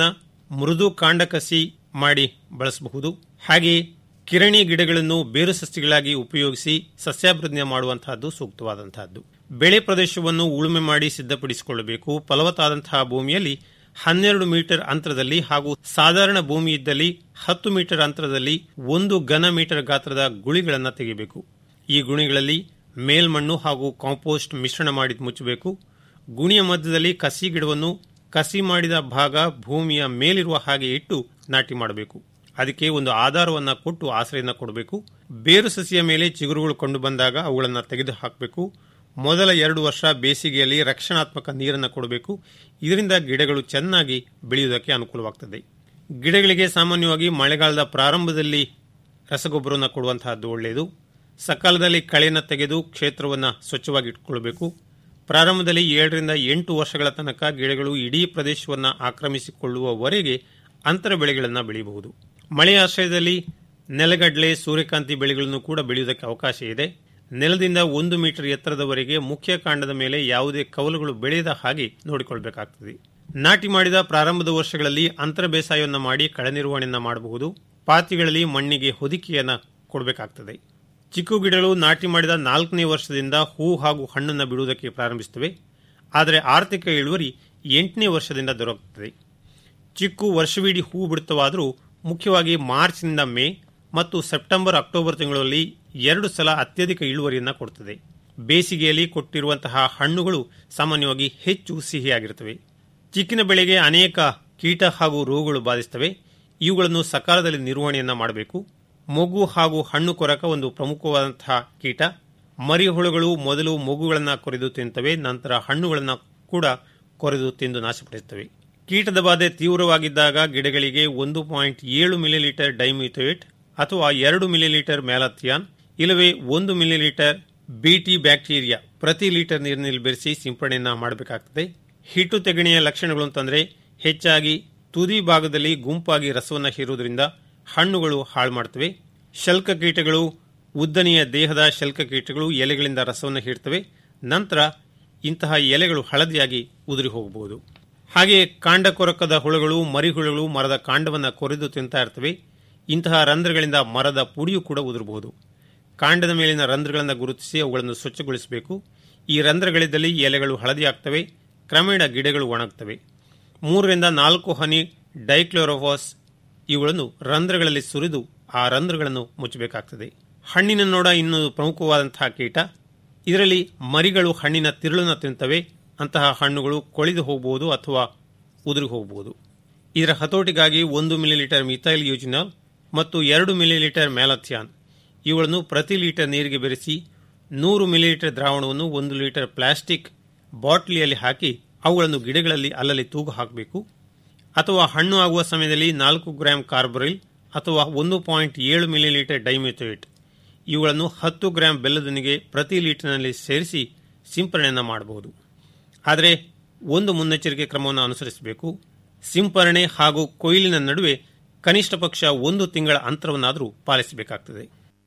ಮೃದು ಕಾಂಡ ಕಸಿ ಮಾಡಿ ಬಳಸಬಹುದು ಹಾಗೆಯೇ ಕಿರಣಿ ಗಿಡಗಳನ್ನು ಬೇರು ಸಸ್ಯಗಳಾಗಿ ಉಪಯೋಗಿಸಿ ಸಸ್ಯಾಭಿವೃದ್ಧಿ ಮಾಡುವಂತಹದ್ದು ಸೂಕ್ತವಾದಂತಹದ್ದು ಬೆಳೆ ಪ್ರದೇಶವನ್ನು ಉಳುಮೆ ಮಾಡಿ ಸಿದ್ಧಪಡಿಸಿಕೊಳ್ಳಬೇಕು ಫಲವತ್ತಾದಂತಹ ಭೂಮಿಯಲ್ಲಿ ಹನ್ನೆರಡು ಮೀಟರ್ ಅಂತರದಲ್ಲಿ ಹಾಗೂ ಸಾಧಾರಣ ಭೂಮಿ ಇದ್ದಲ್ಲಿ ಹತ್ತು ಮೀಟರ್ ಅಂತರದಲ್ಲಿ ಒಂದು ಘನ ಮೀಟರ್ ಗಾತ್ರದ ಗುಳಿಗಳನ್ನು ತೆಗೆಯಬೇಕು ಈ ಗುಣಿಗಳಲ್ಲಿ ಮೇಲ್ಮಣ್ಣು ಹಾಗೂ ಕಾಂಪೋಸ್ಟ್ ಮಿಶ್ರಣ ಮಾಡಿ ಮುಚ್ಚಬೇಕು ಗುಣಿಯ ಮಧ್ಯದಲ್ಲಿ ಕಸಿ ಗಿಡವನ್ನು ಕಸಿ ಮಾಡಿದ ಭಾಗ ಭೂಮಿಯ ಮೇಲಿರುವ ಹಾಗೆ ಇಟ್ಟು ನಾಟಿ ಮಾಡಬೇಕು ಅದಕ್ಕೆ ಒಂದು ಆಧಾರವನ್ನು ಕೊಟ್ಟು ಆಶ್ರಯನ ಕೊಡಬೇಕು ಬೇರು ಸಸಿಯ ಮೇಲೆ ಚಿಗುರುಗಳು ಕಂಡು ಬಂದಾಗ ಅವುಗಳನ್ನು ತೆಗೆದು ಹಾಕಬೇಕು ಮೊದಲ ಎರಡು ವರ್ಷ ಬೇಸಿಗೆಯಲ್ಲಿ ರಕ್ಷಣಾತ್ಮಕ ನೀರನ್ನು ಕೊಡಬೇಕು ಇದರಿಂದ ಗಿಡಗಳು ಚೆನ್ನಾಗಿ ಬೆಳೆಯುವುದಕ್ಕೆ ಅನುಕೂಲವಾಗ್ತದೆ ಗಿಡಗಳಿಗೆ ಸಾಮಾನ್ಯವಾಗಿ ಮಳೆಗಾಲದ ಪ್ರಾರಂಭದಲ್ಲಿ ರಸಗೊಬ್ಬರವನ್ನು ಕೊಡುವಂತಹದ್ದು ಒಳ್ಳೆಯದು ಸಕಾಲದಲ್ಲಿ ಕಳೆಯನ್ನು ತೆಗೆದು ಕ್ಷೇತ್ರವನ್ನು ಸ್ವಚ್ಛವಾಗಿ ಇಟ್ಕೊಳ್ಬೇಕು ಪ್ರಾರಂಭದಲ್ಲಿ ಏಳರಿಂದ ಎಂಟು ವರ್ಷಗಳ ತನಕ ಗಿಡಗಳು ಇಡೀ ಪ್ರದೇಶವನ್ನು ಆಕ್ರಮಿಸಿಕೊಳ್ಳುವವರೆಗೆ ಅಂತರ ಬೆಳೆಗಳನ್ನು ಬೆಳೆಯಬಹುದು ಮಳೆಯ ಆಶ್ರಯದಲ್ಲಿ ನೆಲಗಡಲೆ ಸೂರ್ಯಕಾಂತಿ ಬೆಳೆಗಳನ್ನು ಕೂಡ ಬೆಳೆಯುವುದಕ್ಕೆ ಅವಕಾಶ ಇದೆ ನೆಲದಿಂದ ಒಂದು ಮೀಟರ್ ಎತ್ತರದವರೆಗೆ ಮುಖ್ಯ ಕಾಂಡದ ಮೇಲೆ ಯಾವುದೇ ಕವಲುಗಳು ಬೆಳೆಯದ ಹಾಗೆ ನೋಡಿಕೊಳ್ಳಬೇಕಾಗ್ತದೆ ನಾಟಿ ಮಾಡಿದ ಪ್ರಾರಂಭದ ವರ್ಷಗಳಲ್ಲಿ ಅಂತರ ಬೇಸಾಯವನ್ನು ಮಾಡಿ ಕಳೆ ನಿರ್ವಹಣೆಯನ್ನು ಮಾಡಬಹುದು ಪಾತಿಗಳಲ್ಲಿ ಮಣ್ಣಿಗೆ ಹೊದಿಕೆಯನ್ನು ಕೊಡಬೇಕಾಗ್ತದೆ ಚಿಕ್ಕು ಗಿಡಗಳು ನಾಟಿ ಮಾಡಿದ ನಾಲ್ಕನೇ ವರ್ಷದಿಂದ ಹೂ ಹಾಗೂ ಹಣ್ಣನ್ನು ಬಿಡುವುದಕ್ಕೆ ಪ್ರಾರಂಭಿಸುತ್ತವೆ ಆದರೆ ಆರ್ಥಿಕ ಇಳುವರಿ ಎಂಟನೇ ವರ್ಷದಿಂದ ದೊರಕುತ್ತದೆ ಚಿಕ್ಕು ವರ್ಷವಿಡೀ ಹೂ ಬಿಡುತ್ತವಾದರೂ ಮುಖ್ಯವಾಗಿ ಮಾರ್ಚ್ನಿಂದ ಮೇ ಮತ್ತು ಸೆಪ್ಟೆಂಬರ್ ಅಕ್ಟೋಬರ್ ತಿಂಗಳಲ್ಲಿ ಎರಡು ಸಲ ಅತ್ಯಧಿಕ ಇಳುವರಿಯನ್ನು ಕೊಡುತ್ತದೆ ಬೇಸಿಗೆಯಲ್ಲಿ ಕೊಟ್ಟಿರುವಂತಹ ಹಣ್ಣುಗಳು ಸಾಮಾನ್ಯವಾಗಿ ಹೆಚ್ಚು ಸಿಹಿಯಾಗಿರುತ್ತವೆ ಚಿಕ್ಕಿನ ಬೆಳೆಗೆ ಅನೇಕ ಕೀಟ ಹಾಗೂ ರೋಗಗಳು ಬಾಧಿಸುತ್ತವೆ ಇವುಗಳನ್ನು ಸಕಾಲದಲ್ಲಿ ನಿರ್ವಹಣೆಯನ್ನು ಮಾಡಬೇಕು ಮೊಗ್ಗು ಹಾಗೂ ಹಣ್ಣು ಕೊರಕ ಒಂದು ಪ್ರಮುಖವಾದಂತಹ ಕೀಟ ಮರಿಹುಳುಗಳು ಮೊದಲು ಮೊಗ್ಗುಗಳನ್ನು ಕೊರೆದು ತಿಂತವೆ ನಂತರ ಹಣ್ಣುಗಳನ್ನು ಕೂಡ ಕೊರೆದು ತಿಂದು ನಾಶಪಡಿಸುತ್ತವೆ ಕೀಟದ ಬಾಧೆ ತೀವ್ರವಾಗಿದ್ದಾಗ ಗಿಡಗಳಿಗೆ ಒಂದು ಪಾಯಿಂಟ್ ಏಳು ಮಿಲಿಲೀಟರ್ ಡೈಮ್ಯೂಥೇಟ್ ಅಥವಾ ಎರಡು ಮಿಲಿಲೀಟರ್ ಮ್ಯಾಲಥಿಯಾನ್ ಇಲ್ಲವೇ ಒಂದು ಮಿಲಿಲೀಟರ್ ಬಿಟಿ ಬ್ಯಾಕ್ಟೀರಿಯಾ ಪ್ರತಿ ಲೀಟರ್ ನೀರಿನಲ್ಲಿ ಬೆರೆಸಿ ಸಿಂಪಡಣೆಯನ್ನ ಮಾಡಬೇಕಾಗ್ತದೆ ಹಿಟ್ಟು ತೆಗಣೆಯ ಲಕ್ಷಣಗಳು ಅಂತಂದ್ರೆ ಹೆಚ್ಚಾಗಿ ತುದಿ ಭಾಗದಲ್ಲಿ ಗುಂಪಾಗಿ ರಸವನ್ನು ಹೀರುವುದರಿಂದ ಹಣ್ಣುಗಳು ಹಾಳು ಮಾಡ್ತವೆ ಶಲ್ಕ ಕೀಟಗಳು ಉದ್ದನೆಯ ದೇಹದ ಶಲ್ಕ ಕೀಟಗಳು ಎಲೆಗಳಿಂದ ರಸವನ್ನು ಹೀರ್ತವೆ ನಂತರ ಇಂತಹ ಎಲೆಗಳು ಹಳದಿಯಾಗಿ ಉದುರಿ ಹೋಗಬಹುದು ಹಾಗೆಯೇ ಕಾಂಡ ಕೊರಕದ ಹುಳುಗಳು ಮರಿಹುಳುಗಳು ಮರದ ಕಾಂಡವನ್ನು ಕೊರೆದು ತಿಂತಾ ಇರ್ತವೆ ಇಂತಹ ರಂಧ್ರಗಳಿಂದ ಮರದ ಪುಡಿಯೂ ಕೂಡ ಉದುರಬಹುದು ಕಾಂಡದ ಮೇಲಿನ ರಂಧ್ರಗಳನ್ನು ಗುರುತಿಸಿ ಅವುಗಳನ್ನು ಸ್ವಚ್ಛಗೊಳಿಸಬೇಕು ಈ ರಂಧ್ರಗಳಿದ್ದಲ್ಲಿ ಎಲೆಗಳು ಹಳದಿಯಾಗ್ತವೆ ಕ್ರಮೇಣ ಗಿಡಗಳು ಒಣಗ್ತವೆ ಮೂರರಿಂದ ನಾಲ್ಕು ಹನಿ ಡೈಕ್ಲೋರೋಫಾಸ್ ಇವುಗಳನ್ನು ರಂಧ್ರಗಳಲ್ಲಿ ಸುರಿದು ಆ ರಂಧ್ರಗಳನ್ನು ಮುಚ್ಚಬೇಕಾಗ್ತದೆ ಹಣ್ಣಿನ ನೋಡ ಇನ್ನೊಂದು ಪ್ರಮುಖವಾದಂತಹ ಕೀಟ ಇದರಲ್ಲಿ ಮರಿಗಳು ಹಣ್ಣಿನ ತಿರುಳನ್ನು ತಿಂತವೆ ಅಂತಹ ಹಣ್ಣುಗಳು ಕೊಳೆದು ಹೋಗಬಹುದು ಅಥವಾ ಉದುರಿ ಹೋಗಬಹುದು ಇದರ ಹತೋಟಿಗಾಗಿ ಒಂದು ಮಿಲಿಲೀಟರ್ ಮಿಥೈಲ್ ಯೂಜಿನಾಲ್ ಮತ್ತು ಎರಡು ಮಿಲಿಲೀಟರ್ ಮ್ಯಾಲಥಿಯಾನ್ ಇವುಗಳನ್ನು ಪ್ರತಿ ಲೀಟರ್ ನೀರಿಗೆ ಬೆರೆಸಿ ನೂರು ಮಿಲಿಲೀಟರ್ ದ್ರಾವಣವನ್ನು ಒಂದು ಲೀಟರ್ ಪ್ಲಾಸ್ಟಿಕ್ ಬಾಟ್ಲಿಯಲ್ಲಿ ಹಾಕಿ ಅವುಗಳನ್ನು ಗಿಡಗಳಲ್ಲಿ ಅಲ್ಲಲ್ಲಿ ತೂಗು ಹಾಕಬೇಕು ಅಥವಾ ಹಣ್ಣು ಆಗುವ ಸಮಯದಲ್ಲಿ ನಾಲ್ಕು ಗ್ರಾಂ ಕಾರ್ಬರಿಲ್ ಅಥವಾ ಒಂದು ಪಾಯಿಂಟ್ ಏಳು ಮಿಲಿಲೀಟರ್ ಡೈಮೆಥೋಯಿಟ್ ಇವುಗಳನ್ನು ಹತ್ತು ಗ್ರಾಂ ಬೆಲ್ಲದೊಂದಿಗೆ ಪ್ರತಿ ಲೀಟರ್ನಲ್ಲಿ ಸೇರಿಸಿ ಸಿಂಪರಣೆಯನ್ನು ಮಾಡಬಹುದು ಆದರೆ ಒಂದು ಮುನ್ನೆಚ್ಚರಿಕೆ ಕ್ರಮವನ್ನು ಅನುಸರಿಸಬೇಕು ಸಿಂಪರಣೆ ಹಾಗೂ ಕೊಯ್ಲಿನ ನಡುವೆ ಕನಿಷ್ಠ ಪಕ್ಷ ಒಂದು ತಿಂಗಳ ಅಂತರವನ್ನಾದರೂ ಪಾಲಿಸಬೇಕಾಗ್ತದೆ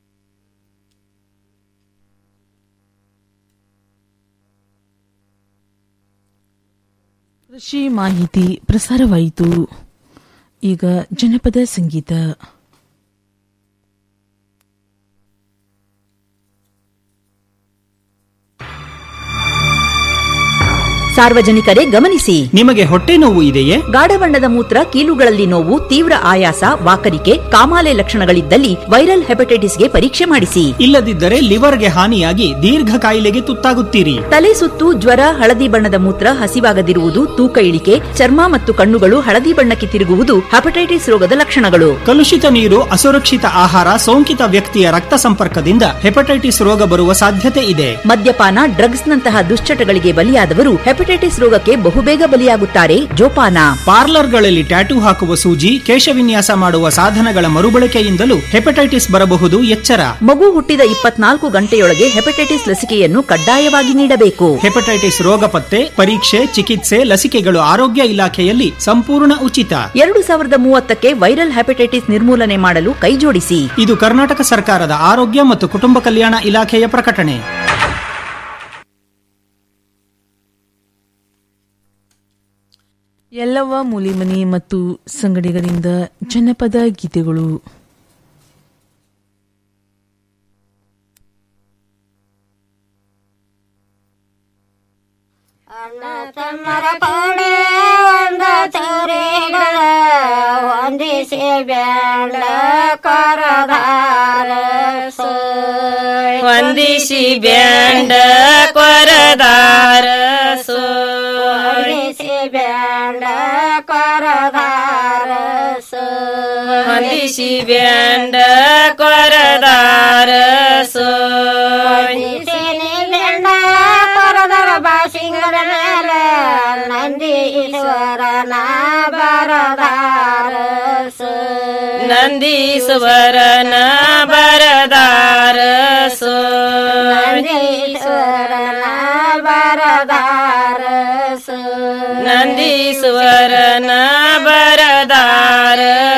ಕೃಷಿ ಮಾಹಿತಿ ಪ್ರಸಾರವಾಯಿತು ಈಗ ಜನಪದ ಸಂಗೀತ ಸಾರ್ವಜನಿಕರೇ ಗಮನಿಸಿ ನಿಮಗೆ ಹೊಟ್ಟೆ ನೋವು ಇದೆಯೇ ಗಾಢ ಬಣ್ಣದ ಮೂತ್ರ ಕೀಲುಗಳಲ್ಲಿ ನೋವು ತೀವ್ರ ಆಯಾಸ ವಾಕರಿಕೆ ಕಾಮಾಲೆ ಲಕ್ಷಣಗಳಿದ್ದಲ್ಲಿ ವೈರಲ್ ಹೆಪಟೈಟಿಸ್ಗೆ ಪರೀಕ್ಷೆ ಮಾಡಿಸಿ ಇಲ್ಲದಿದ್ದರೆ ಲಿವರ್ಗೆ ಹಾನಿಯಾಗಿ ದೀರ್ಘ ಕಾಯಿಲೆಗೆ ತುತ್ತಾಗುತ್ತೀರಿ ತಲೆ ಸುತ್ತು ಜ್ವರ ಹಳದಿ ಬಣ್ಣದ ಮೂತ್ರ ಹಸಿವಾಗದಿರುವುದು ತೂಕ ಇಳಿಕೆ ಚರ್ಮ ಮತ್ತು ಕಣ್ಣುಗಳು ಹಳದಿ ಬಣ್ಣಕ್ಕೆ ತಿರುಗುವುದು ಹೆಪಟೈಟಿಸ್ ರೋಗದ ಲಕ್ಷಣಗಳು ಕಲುಷಿತ ನೀರು ಅಸುರಕ್ಷಿತ ಆಹಾರ ಸೋಂಕಿತ ವ್ಯಕ್ತಿಯ ರಕ್ತ ಸಂಪರ್ಕದಿಂದ ಹೆಪಟೈಟಿಸ್ ರೋಗ ಬರುವ ಸಾಧ್ಯತೆ ಇದೆ ಮದ್ಯಪಾನ ಡ್ರಗ್ಸ್ ನಂತಹ ದುಶ್ಚಟಗಳಿಗೆ ಬಲಿಯಾದವರು ಹೆಪಟೈಟಿಸ್ ರೋಗಕ್ಕೆ ಬಹುಬೇಗ ಬಲಿಯಾಗುತ್ತಾರೆ ಜೋಪಾನ ಪಾರ್ಲರ್ಗಳಲ್ಲಿ ಟ್ಯಾಟೂ ಹಾಕುವ ಸೂಜಿ ಕೇಶವಿನ್ಯಾಸ ಮಾಡುವ ಸಾಧನಗಳ ಮರುಬಳಕೆಯಿಂದಲೂ ಹೆಪಟೈಟಿಸ್ ಬರಬಹುದು ಎಚ್ಚರ ಮಗು ಹುಟ್ಟಿದ ಇಪ್ಪತ್ನಾಲ್ಕು ಗಂಟೆಯೊಳಗೆ ಹೆಪಟೈಟಿಸ್ ಲಸಿಕೆಯನ್ನು ಕಡ್ಡಾಯವಾಗಿ ನೀಡಬೇಕು ಹೆಪಟೈಟಿಸ್ ರೋಗ ಪತ್ತೆ ಪರೀಕ್ಷೆ ಚಿಕಿತ್ಸೆ ಲಸಿಕೆಗಳು ಆರೋಗ್ಯ ಇಲಾಖೆಯಲ್ಲಿ ಸಂಪೂರ್ಣ ಉಚಿತ ಎರಡು ಸಾವಿರದ ಮೂವತ್ತಕ್ಕೆ ವೈರಲ್ ಹೆಪಟೈಟಿಸ್ ನಿರ್ಮೂಲನೆ ಮಾಡಲು ಕೈಜೋಡಿಸಿ ಇದು ಕರ್ನಾಟಕ ಸರ್ಕಾರದ ಆರೋಗ್ಯ ಮತ್ತು ಕುಟುಂಬ ಕಲ್ಯಾಣ ಇಲಾಖೆಯ ಪ್ರಕಟಣೆ ಎಲ್ಲವ್ವ ಮೂಲಿಮನಿ ಮತ್ತು ಸಂಗಡಿಗರಿಂದ ಜನಪದ ಗೀತೆಗಳು ತಮ್ಮರ ಕೊಡೆ ಒಂದ ತೋರಿಗಳ ಹೊಂದಿಸಿ ಬ್ಯಾಂಡ ಕೊರದಾರ ವಂದಿಸಿ ಬ್ಯಾಂಡ ಕೊರದಾರ ಹೊಂದಿಸಿ ಬ್ಯಾಂಡ ಕೊರದಾರ ವಂದಿಸಿ ಬ್ಯಾಂಡ ಕೊರದಾರ ಹೊಂದಿಸಿ ಬ್ಯಾಂಡ ಕೊರದರ ಬಾಸಿಂಗರ ಮೇಲೆ ನಂದೀಶ್ವರನ ಬರದಾರ ನಂದೀಶ್ವರನ ಬರದಾರ ನಂದೀಶ್ವರನ ಬರದಾರ ನಂದೀಶ್ವರನ ಬರದಾರ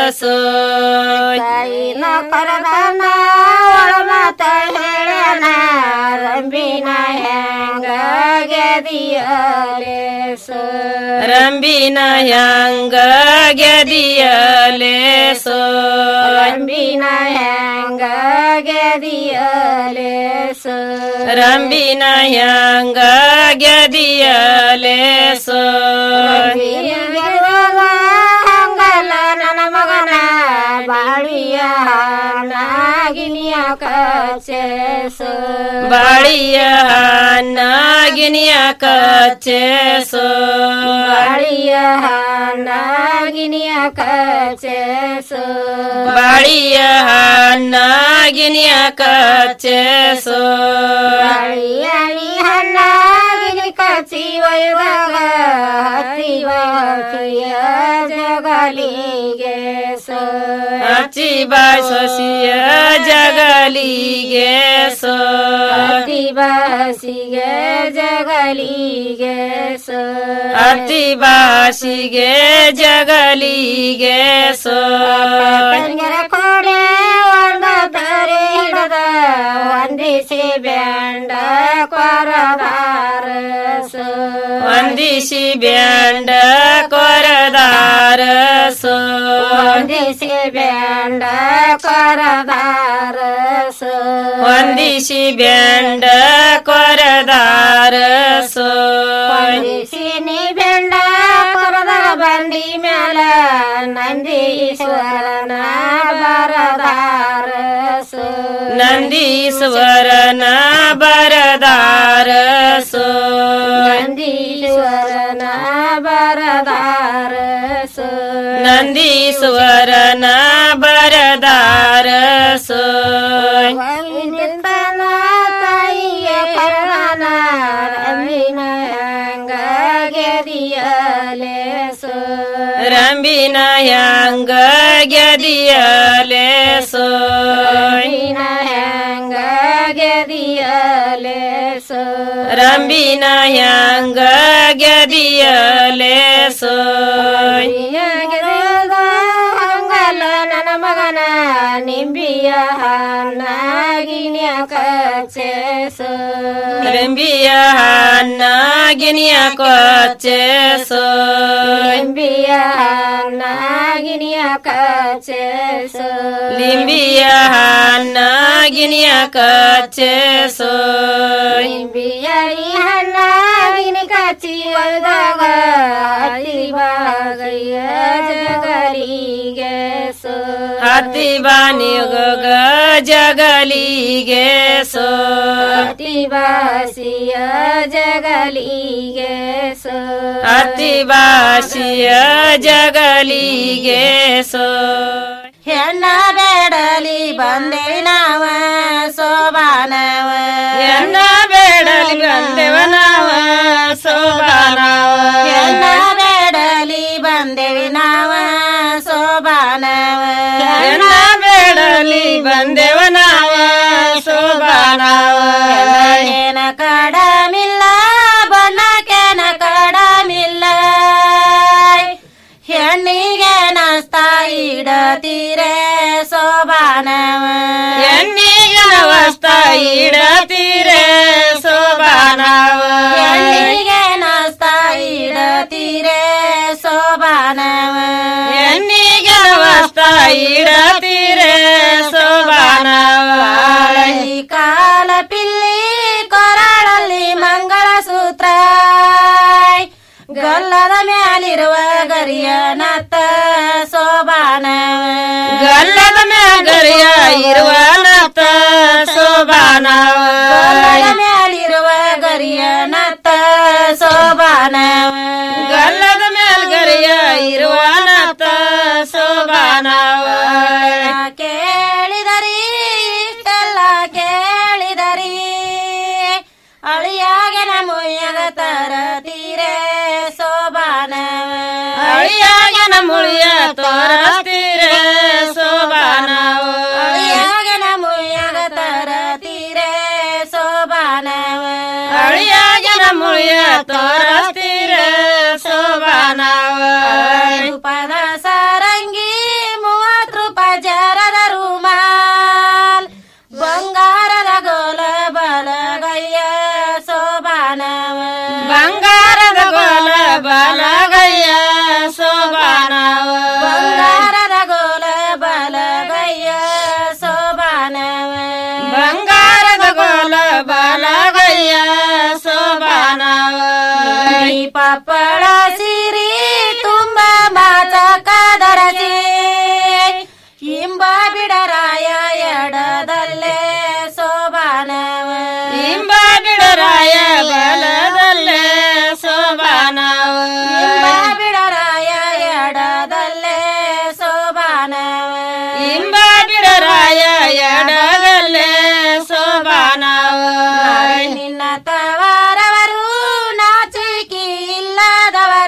ತಾಯಿನ ಕರದನ ಒಳಮತ ಹೇಳನ ರಂಬಿನ ಹೆಂಗ ಗೆದಿಯಲೆ ರಂಬಿನ ಹ್ಯಾಂಗ ಗೆದಿಯಲೆ ಸೋ ರಂಬಿನ ಹೆಂಗ ಗೆದಿಯಲೆ ರಂಬಿನ ಹ್ಯಾಂಗ ಗೆದಿಯಲೆ ಸೋ ಹಂಗಲ್ಲ ನನ್ನ ಮಗನ ಬಾಳಿಯ ನಾಗಿನಿಯ ಕಚೇಸು ಬಾಳಿಯ ನಾಗಿನಿಯ ಕಚ್ಚೇಸೋ ಬಾಳಿಯ ನಾಗಿನಿಯ ಕಚೇಸು ಬಾಳಿಯ ನಾಗಿನಿಯ ಕಚ್ಚೇಸೋ ಬಾಳಿಯ ಹಣ್ಣಾಗಿನಿ ಕಚಿ ಒಯ್ದಾಗ ಹತ್ತಿವ ಹತ್ತಿಯ ಜಗಲಿಗೆ ಸೋ ಅಚ್ಚಿ ಬಾಯ್ ಸೊಸಿಯ ಜಗಲಿಗೆ ಸೋ ಅತಿ ಬಾಸಿಗೆ ಜಗಲಿಗೆ ಸೋ ಅತಿ ಬಾಸಿಗೆ ಜಗಲಿಗೆ ಸೋ ತಂಗರ ಕೊಡೆ ಒಂದು ತಾರೆ ಹಿಡದ ವಂದಿಸಿ ಬ್ಯಾಂಡ ಕೊರದಾರ ಸೋ ವಂದಿಸಿ ಬ್ಯಾಂಡ ಕೊರದಾರ ಸೋ ವಂದಿಸಿ ಬ್ಯಾಂಡ ಕೊರದಾರ ಸೋ ವಂದಿಸಿ ಬ್ಯಾಂಡ ಕೊರದಾರ ಸೋ ವಂದಿಸಿ ನೀ ಬೆಂಡ ಕೊರದ ಬಂಡಿ ಮ್ಯಾಲ ನಂದೀಶ್ವರನ ಬರದಾರ ಸೋ ನಂದೀಶ್ವರನ ಬರದಾರ ಸೋ ನಂದೀಶ್ವರನ ಬರದಾರ ಸೋ ನಂದೀಶ್ವರನ ಬರದಾರ ಸೋ ನಿಂತನ ತಾಯಿಯ ಕರಣ ರಮಿನ ಹಂಗ ಗೆದಿಯಲೆ ಸೋ ರಂಬಿನ ಹ್ಯಾಂಗ ಗೆದಿಯಲೆ ಸೋ ರಮಿನ ಹಂಗ ಗೆದಿಯಲೆ ಸೋ ರಂಬಿನ ಹ್ಯಾಂಗ ಗೆದಿಯಲೆ ಸೋ ಹಂಗಲ್ಲ ನನ್ನ ಮಗನ ನಿಂಬಿಯ ನಾಗಿನಿಯ ಕಚೇಸು ರಂಬಿಯ ನಾಗಿನಿಯ ಕೊಚ್ಚೇಸೋ ನಿಂಬಿಯ ನಾಗಿನಿಯ ಕಚೇಸು ಲಿಂಬಿಯ ನಾಗಿನಿಯ ಕಚ್ಚೇಸೋ ನಿಂಬಿಯ ಹಣ್ಣಾಗಿನಿ ಕಚ್ಚಿ ಒಯ್ದಾಗ ಅತಿವಾಗಯ್ಯ ಜಗಲಿಗೆ ಸೋ ಹತ್ತಿ ಬಾನಿಗ ಜಗಲಿಗೆ ಸೋ ಅತಿವಾಸಿಯ ಜಗಲಿಗೆ ಸೋ ಅತಿ ಬಾಸಿಯ ಜಗಲಿಗೆ ಸೋ ಹೆಣ್ಣ ಬೇಡಲಿ ಬಂದೆ ನಾವ ಸೋಬಾನವ ಎನ್ನ ಬೇಡಲಿ ಬಂದೆವ ನಾವ ಸೋಬಾನವ ಹೆಣ್ಣ ಬೇಡಲಿ ಬಂದೆವಿ ನಾವ ಸೋಬಾನವ ಎನ್ನ ಬೇಡಲಿ ಬಂದೆವ ನಾವ ಸೋಬಾನವ ಏನ ಕಡಮಿಲ್ಲ ಬಣ್ಣಕ್ಕೇನ ಕಡಮಿಲ್ಲ ಹೆಣ್ಣಿಗೆ ನಸ್ತಾ ಇಡತೀರೆ ಸೋಬಾನವ ಎಣ್ಣಿಗೆ ನವಸ್ತ ಇಡತೀರೆ ಸೋಬಾನವ ಹೆಣ್ಣಿಗೆ ನಸ್ತಾ ಇಡತೀರೆ ಸೋಬಾನವ ಗಲ್ಲದ ಮ್ಯಾಲಿರುವ ಗರಿಯ ನತ್ತ ಸೋಬಾನವ ಗಲ್ಲದ ಮ್ಯಾಗರಿಯ ಇರುವ ನತ್ತ ಶೋಭಾನವ ಗಲ್ಲದ ಮ್ಯಾಲಿರುವ ಗರಿಯ ನತ್ತ ಸೋಬಾನವ ಗಲ್ಲದ ಮ್ಯಾಲ್ಗರಿಯ ಇರುವ ನತ್ತ ಶೋಭಾನವ ಕೇಳಿದರಿ ಇಷ್ಟೆಲ್ಲ ಕೇಳಿದರಿ ಅಳಿಯಾಗಿನ ಮುಯ್ಯಗ ತರತೀರೆ ಸೋಬಾನವ ಅಳಿಯಾಗನ ಮುಳಿಯ ತೋರಸ್ತೀರೆ ಶೋಭಾನವ ಅಳಿಯಾಗಿನ ಮುಯ್ಯಗ ತರತೀರೆ ಸೋಬಾನವ ಅಳಿಯಾಗನ ಮುಳಿಯ ತೋರಸ್ತೀರೆ ಶೋಭಾನವ ರೂಪದ ಸಾರಂಗಿ ಮೂವತ್ತು ರೂಪಾಯಿ ಜರದ ರೂಮಾಲ್ ಬಂಗಾರದ ಗೋಲ ಬಲಗಯ್ಯ ಸೋಬಾನವ ಬಂಗಾರದ ಗೋಲ ಬಲಗಯ್ಯ ಶೋಭಾನವ ಬಂಗಾರದ ಗೋಲ ಬಲಗಯ್ಯ ಸೋಬಾನವ ಬಂಗಾರದ ಗೋಲ ಬಲಗಯ್ಯ ಶೋಭಾನವ ಈ ಪಪ್ಪಳ ಸಿರಿ ತುಂಬ ಮಾಚಕದರಸಿ ಇಂಬ ಬಿಡರಾಯ ಎಡದಲ್ಲೇ ಸೋಬಾನವ ಇಂಬ ಬಿಡರಾಯ ಬಲದಲ್ಲೇ ಶೋಭಾನವ ಇಂಬ ಬಿಡರಾಯ ಎಡದಲ್ಲೇ ಸೋಬಾನವ ಇಂಬ ಬಿಡರಾಯ ಎಡಗಲ್ಲೇ ಶೋಭಾನವ ನಿನ್ನ ತವರವರು ನಾಚಿಕೆ ಇಲ್ಲದವರ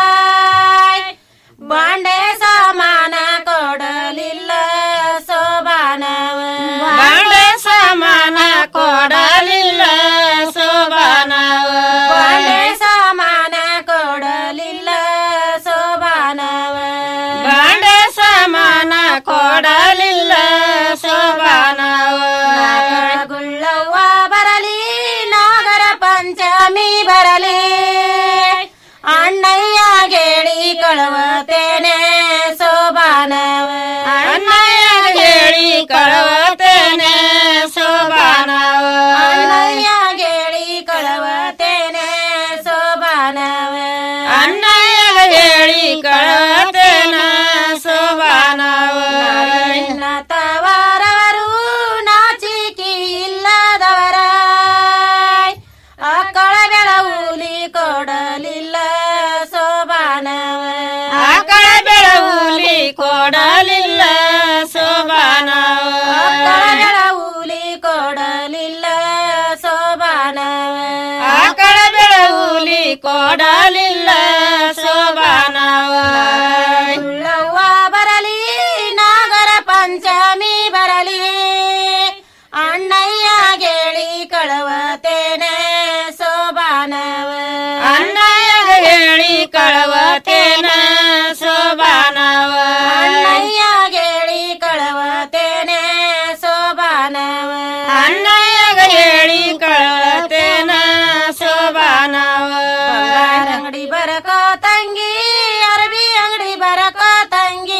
ಬಾಂಡೆ ಸಮಾನ ಕೊಡಲಿಲ್ಲ ಸೋಬಾನವ ಬಾಂಡೆ ಸಮಾನ ಕೊಡಲಿಲ್ಲ ಶೋಭಾನವ ಬಾಂಡೆ ಸಮಾನ ಕೊಡಲಿಲ್ಲ ಸೋಬಾನವ ಬಾಂಡೆ ಸಮಾನ ಕೊಡಲಿಲ್ಲ ಶೋಭಾನವ ಗುಳ್ಳವ್ವ ಬರಲಿ ನಾಗರ ಪಂಚಮಿ ಬರಲಿ ಅಣ್ಣಯ್ಯ ಗೇಳಿ ಕಳವತೇನೆ ಸೋಬಾನವ ಅಣ್ಣಯ್ಯ ಹೇಳಿ ಕಳವತೇನೆ ಶೋಭಾನವ ಅಣ್ಣಯ್ಯ ಗೇಳಿ ಕಳವತೇನೆ ಸೋಬಾನವ ಅಣ್ಣಯ್ಯ ಹೇಳಿ ಕಳವತೇನ ಶೋಭಾನವ ನಿನ್ನ ತವರವರು ನಾಚಿಕೆ ಇಲ್ಲದವರ ಅಕ್ಕಳ ಬೆಳವೂಲಿ ಕೊಡಲಿಲ್ಲ ಸೋಬಾನವ ಆಕಳ ಬೆಳವೂಲಿ ಕೊಡಲಿಲ್ಲ ಶೋಭಾನವ ಅಕ್ಕಳ ಬೆಳವೂಲಿ ಕೊಡಲಿಲ್ಲ ಸೋಬಾನವ ಆಕಳ ಬೆಳವೂಲಿ ಕೊಡಲಿಲ್ಲ ಶೋಭಾನವ ಉಳ್ಳವ್ವ ಬರಲಿ ನಾಗರ ಪಂಚಮಿ ಬರಲಿ ಅಣ್ಣಯ್ಯ ಗೇಳಿ ಕಳವತೇನೆ ಸೋಬಾನವ ಅಣ್ಣಯ್ಯ ಹೇಳಿ ಕಳವತೇನ ಶೋಭಾನವ ಅಣ್ಣಯ್ಯ ಗೇಳಿ ಕಳವತೇನೆ ಸೋಬಾನವ ಅಣ್ಣಯ್ಯ ಹೇಳಿ ಕಳವತೇನ ಶೋಭಾನವ ಅಂಗಡಿ ಬರಕೋ ತಂಗಿ ಅರಬಿ ಅಂಗಡಿ ಬರಕೋ ತಂಗಿ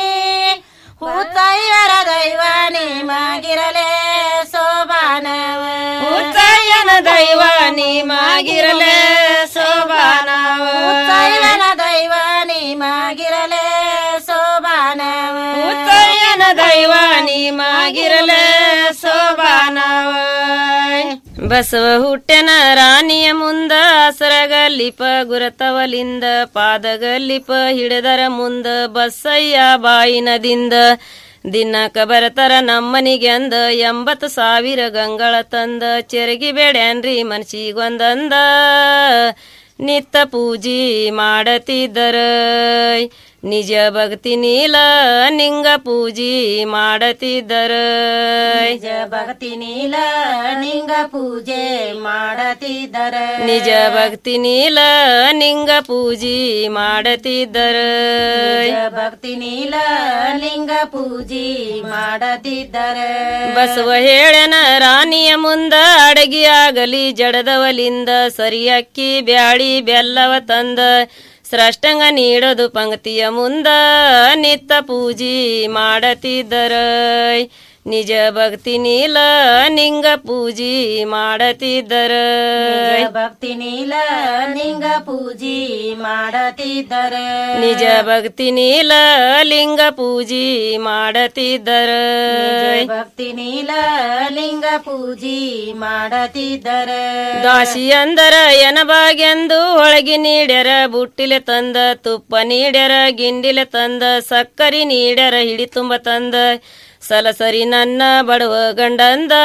ಹೂತಯ್ಯರ ದೈವ ನಿಮಗಿರಲೇ ಸೋಬಾನವ ಉಚ್ಚಯ್ಯನ ದೈವ ನಿಮಾಗಿರಲೆ ಶೋಭಾನವ ಉಚ್ಚಯ್ಯನ ದೈವ ನಿಮಗಿರಲೇ ಸೋಬಾನವ ಉಚ್ಚಯ್ಯನ ದೈವ ನಿಮಾಗಿರಲೆ ಶೋಭಾನವ ಬಸವ ಹುಟ್ಟೆನ ರಾಣಿಯ ಮುಂದ ಅಸರಗಲ್ಲಿಪ ಗುರತವಲಿಂದ ಪಾದಗಲ್ಲಿಪ ಹಿಡಿದರ ಮುಂದ ಬಸ್ಸಯ್ಯ ಬಾಯಿನದಿಂದ ದಿನಕ ಬರತರ ನಮ್ಮನಿಗೆ ಅಂದ ಎಂಬತ್ತು ಸಾವಿರ ಗಂಗಳ ತಂದ ಚೆರಗಿ ಬೇಡ್ಯಾನ್ರಿ ಮನ್ಸಿಗೊಂದಂದ ನಿತ್ತ ಪೂಜಿ ಮಾಡತಿದ್ದರ ನಿಜ ಭಕ್ತಿ ನೀಲ ನಿಂಗ ಪೂಜಿ ಮಾಡತಿದ್ದರ ನಿಜ ಭಕ್ತಿ ನೀಲ ನಿಂಗ ಪೂಜೆ ಮಾಡತಿದ್ದರ ನಿಜ ಭಕ್ತಿ ನೀಲ ನಿಂಗ ಪೂಜಿ ಮಾಡತಿದ್ದರ ನಿಜ ಭಕ್ತಿ ನೀಲ ಲಿಂಗ ಪೂಜಿ ಮಾಡತಿದ್ದರ ಬಸವ ಹೇಳನ ರಾಣಿಯ ಮುಂದ ಅಡಗಿ ಆಗಲಿ ಜಡದವಲಿಂದ ಸರಿಯಕ್ಕಿ ಬ್ಯಾಳಿ ಬೆಲ್ಲವ ತಂದ ಸ್ರಷ್ಟಂಗ ನೀಡೋದು ಪಂಕ್ತಿಯ ಮುಂದ ನಿತ್ತ ಪೂಜಿ ಮಾಡತಿದ್ದರ ನಿಜ ಭಕ್ತಿ ನೀಲ ನಿಂಗ ಪೂಜಿ ಮಾಡತಿದ್ದರ ನಿಜ ಭಕ್ತಿ ನೀಲ ನಿಂಗ ಪೂಜಿ ಮಾಡತಿದ್ದರ ನಿಜ ಭಕ್ತಿ ನೀಲ ಲಿಂಗ ಪೂಜಿ ಮಾಡತಿದ್ದರ ನಿಜ ಭಕ್ತಿ ನೀಲ ಲಿಂಗ ಪೂಜಿ ಮಾಡತಿದ್ದರ ದಾಸಿ ಅಂದರ ಎನಬಾಗೆಂದು ಒಳಗಿ ನೀಡ್ಯಾರ ಬುಟ್ಟಿಲೆ ತಂದ ತುಪ್ಪ ನೀಡ್ಯಾರ ಗಿಂಡಿಲೆ ತಂದ ಸಕ್ಕರಿ ನೀಡ್ಯಾರ ಹಿಡಿ ತುಂಬ ತಂದ ಸಲಸರಿ ನನ್ನ ಬಡವ ಗಂಡಂದ